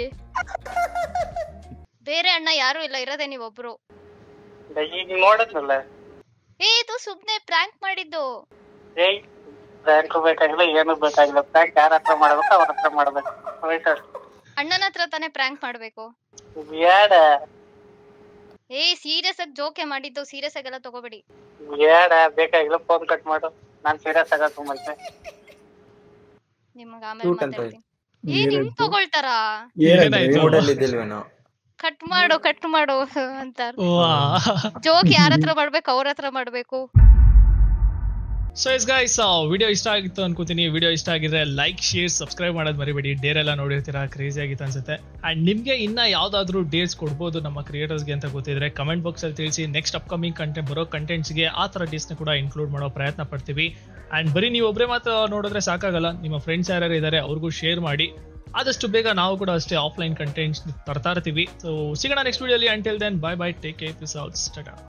ಬೇರೆ ಅಣ್ಣ ಯಾರು ಇಲ್ಲ ಇರೋದೇ ನೀವೊಬ್ರು ಈಗ ನೋಡದ್ನಲ್ಲ ಏ ಇದು ಸುಮ್ನೆ ಪ್ರ್ಯಾಂಕ್ ಮಾಡಿದ್ದು ಏಯ್ ಬ್ಯಾಂಕ್ ಬೇಕಾಗಿಲ್ಲ ಏನು ಬೇಕಾಗಿಲ್ಲ ಬ್ಯಾಂಕ್ ಯಾರ ಹತ್ರ ಮಾಡ್ಬೇಕು ಅವ್ರ ಹತ್ರ ಮಾಡ್ಬೇಕು ರೈಟ್ ಅಣ್ಣನ ಹತ್ರ ತಾನೇ ಪ್ರ್ಯಾಂಕ್ ಮಾಡ್ಬೇಕು ಬೇಡ ಏ ಸೀರಿಯಸ್ ಆಗಿ ಜೋಕೆ ಮಾಡಿದ್ದು ಸೀರಿಯಸ್ ಆಗೆಲ್ಲ ತಗೋಬೇಡಿ ಬೇಡ ಬೇಕಾಗಿಲ್ಲ ಫೋನ್ ಕಟ್ ಮಾಡು ನಾನ್ ಸೀರಿಯಸ್ ಆಗಕ್ ಮತ್ತೆ ನಿಮ್ಗೆ ಆಮೇಲೆ Cute ಅಂತ ಮಾತಾಡ್ತೀನಿ ಏ ನಿಮ್ ತಗೊಳ್ತಾರಾ ಏನಾಯ್ತು ಮೂಡಲ್ಲಿ ಇದ್ದಿಲ್ವೇನೋ ಕಟ್ ಮಾಡು ಕಟ್ ಮಾಡು ಅಂತಾರ ವಾ ಜೋಕ್ ಯಾರ ಹತ್ರ ಮಾಡ್ಬೇಕು ಅವ್ರ ಹತ್ರ ಮಾಡ್ಬೇಕು ಸೊ ಎಸ್ ಗೈಸ್ ವಿಡಿಯೋ ಇಷ್ಟ ಆಗಿತ್ತು ಅನ್ಕೋತೀನಿ ವಿಡಿಯೋ ಇಷ್ಟ ಆಗಿದ್ರೆ ಲೈಕ್ ಶೇರ್ ಸಬ್ಸ್ಕ್ರೈಬ್ ಮಾಡೋದು ಮರಿಬೇಡಿ ಡೇರ್ ಎಲ್ಲ ನೋಡಿರ್ತೀರಾ ಕ್ರೇಜಿ ಆಗಿತ್ತು ಅನ್ಸುತ್ತೆ ಅಂಡ್ ನಿಮ್ಗೆ ಇನ್ನ ಯಾವ್ದಾದ್ರು ಡೇಟ್ಸ್ ಕೊಡ್ಬೋದು ನಮ್ಮ ಕ್ರಿಯೇಟರ್ಸ್ಗೆ ಅಂತ ಗೊತ್ತಿದ್ರೆ ಕಮೆಂಟ್ ಬಾಕ್ಸ್ ಅಲ್ಲಿ ತಿಳಿಸಿ ನೆಕ್ಸ್ಟ್ ಅಪ್ಕಮಿಂಗ್ ಕಂಟೆಂಟ್ ಬರೋ ಕಂಟೆಂಟ್ಸ್ಗೆ ಆ ತರ ಡೇಟ್ಸ್ನ ಕೂಡ ಇನ್ಕ್ಲೂಡ್ ಮಾಡೋ ಪ್ರಯತ್ನ ಪಡ್ತೀವಿ ಅಂಡ್ ಬರೀ ನೀವು ಒಬ್ಬರೇ ಮಾತ್ರ ನೋಡಿದ್ರೆ ಸಾಕಾಗಲ್ಲ ನಿಮ್ಮ ಫ್ರೆಂಡ್ಸ್ ಯಾರ್ಯಾರು ಇದ್ದಾರೆ ಅವ್ರಿಗೂ ಶೇರ್ ಮಾಡಿ ಆದಷ್ಟು ಬೇಗ ನಾವು ಕೂಡ ಅಷ್ಟೇ ಆಫ್ಲೈನ್ ಕಂಟೆಂಟ್ಸ್ ತರ್ತಾ ಇರ್ತೀವಿ ಸೊ ಸಿಗೋಣ ನೆಕ್ಸ್ಟ್ ವಿಡಿಯೋಲಿ until then bye bye take care peace outs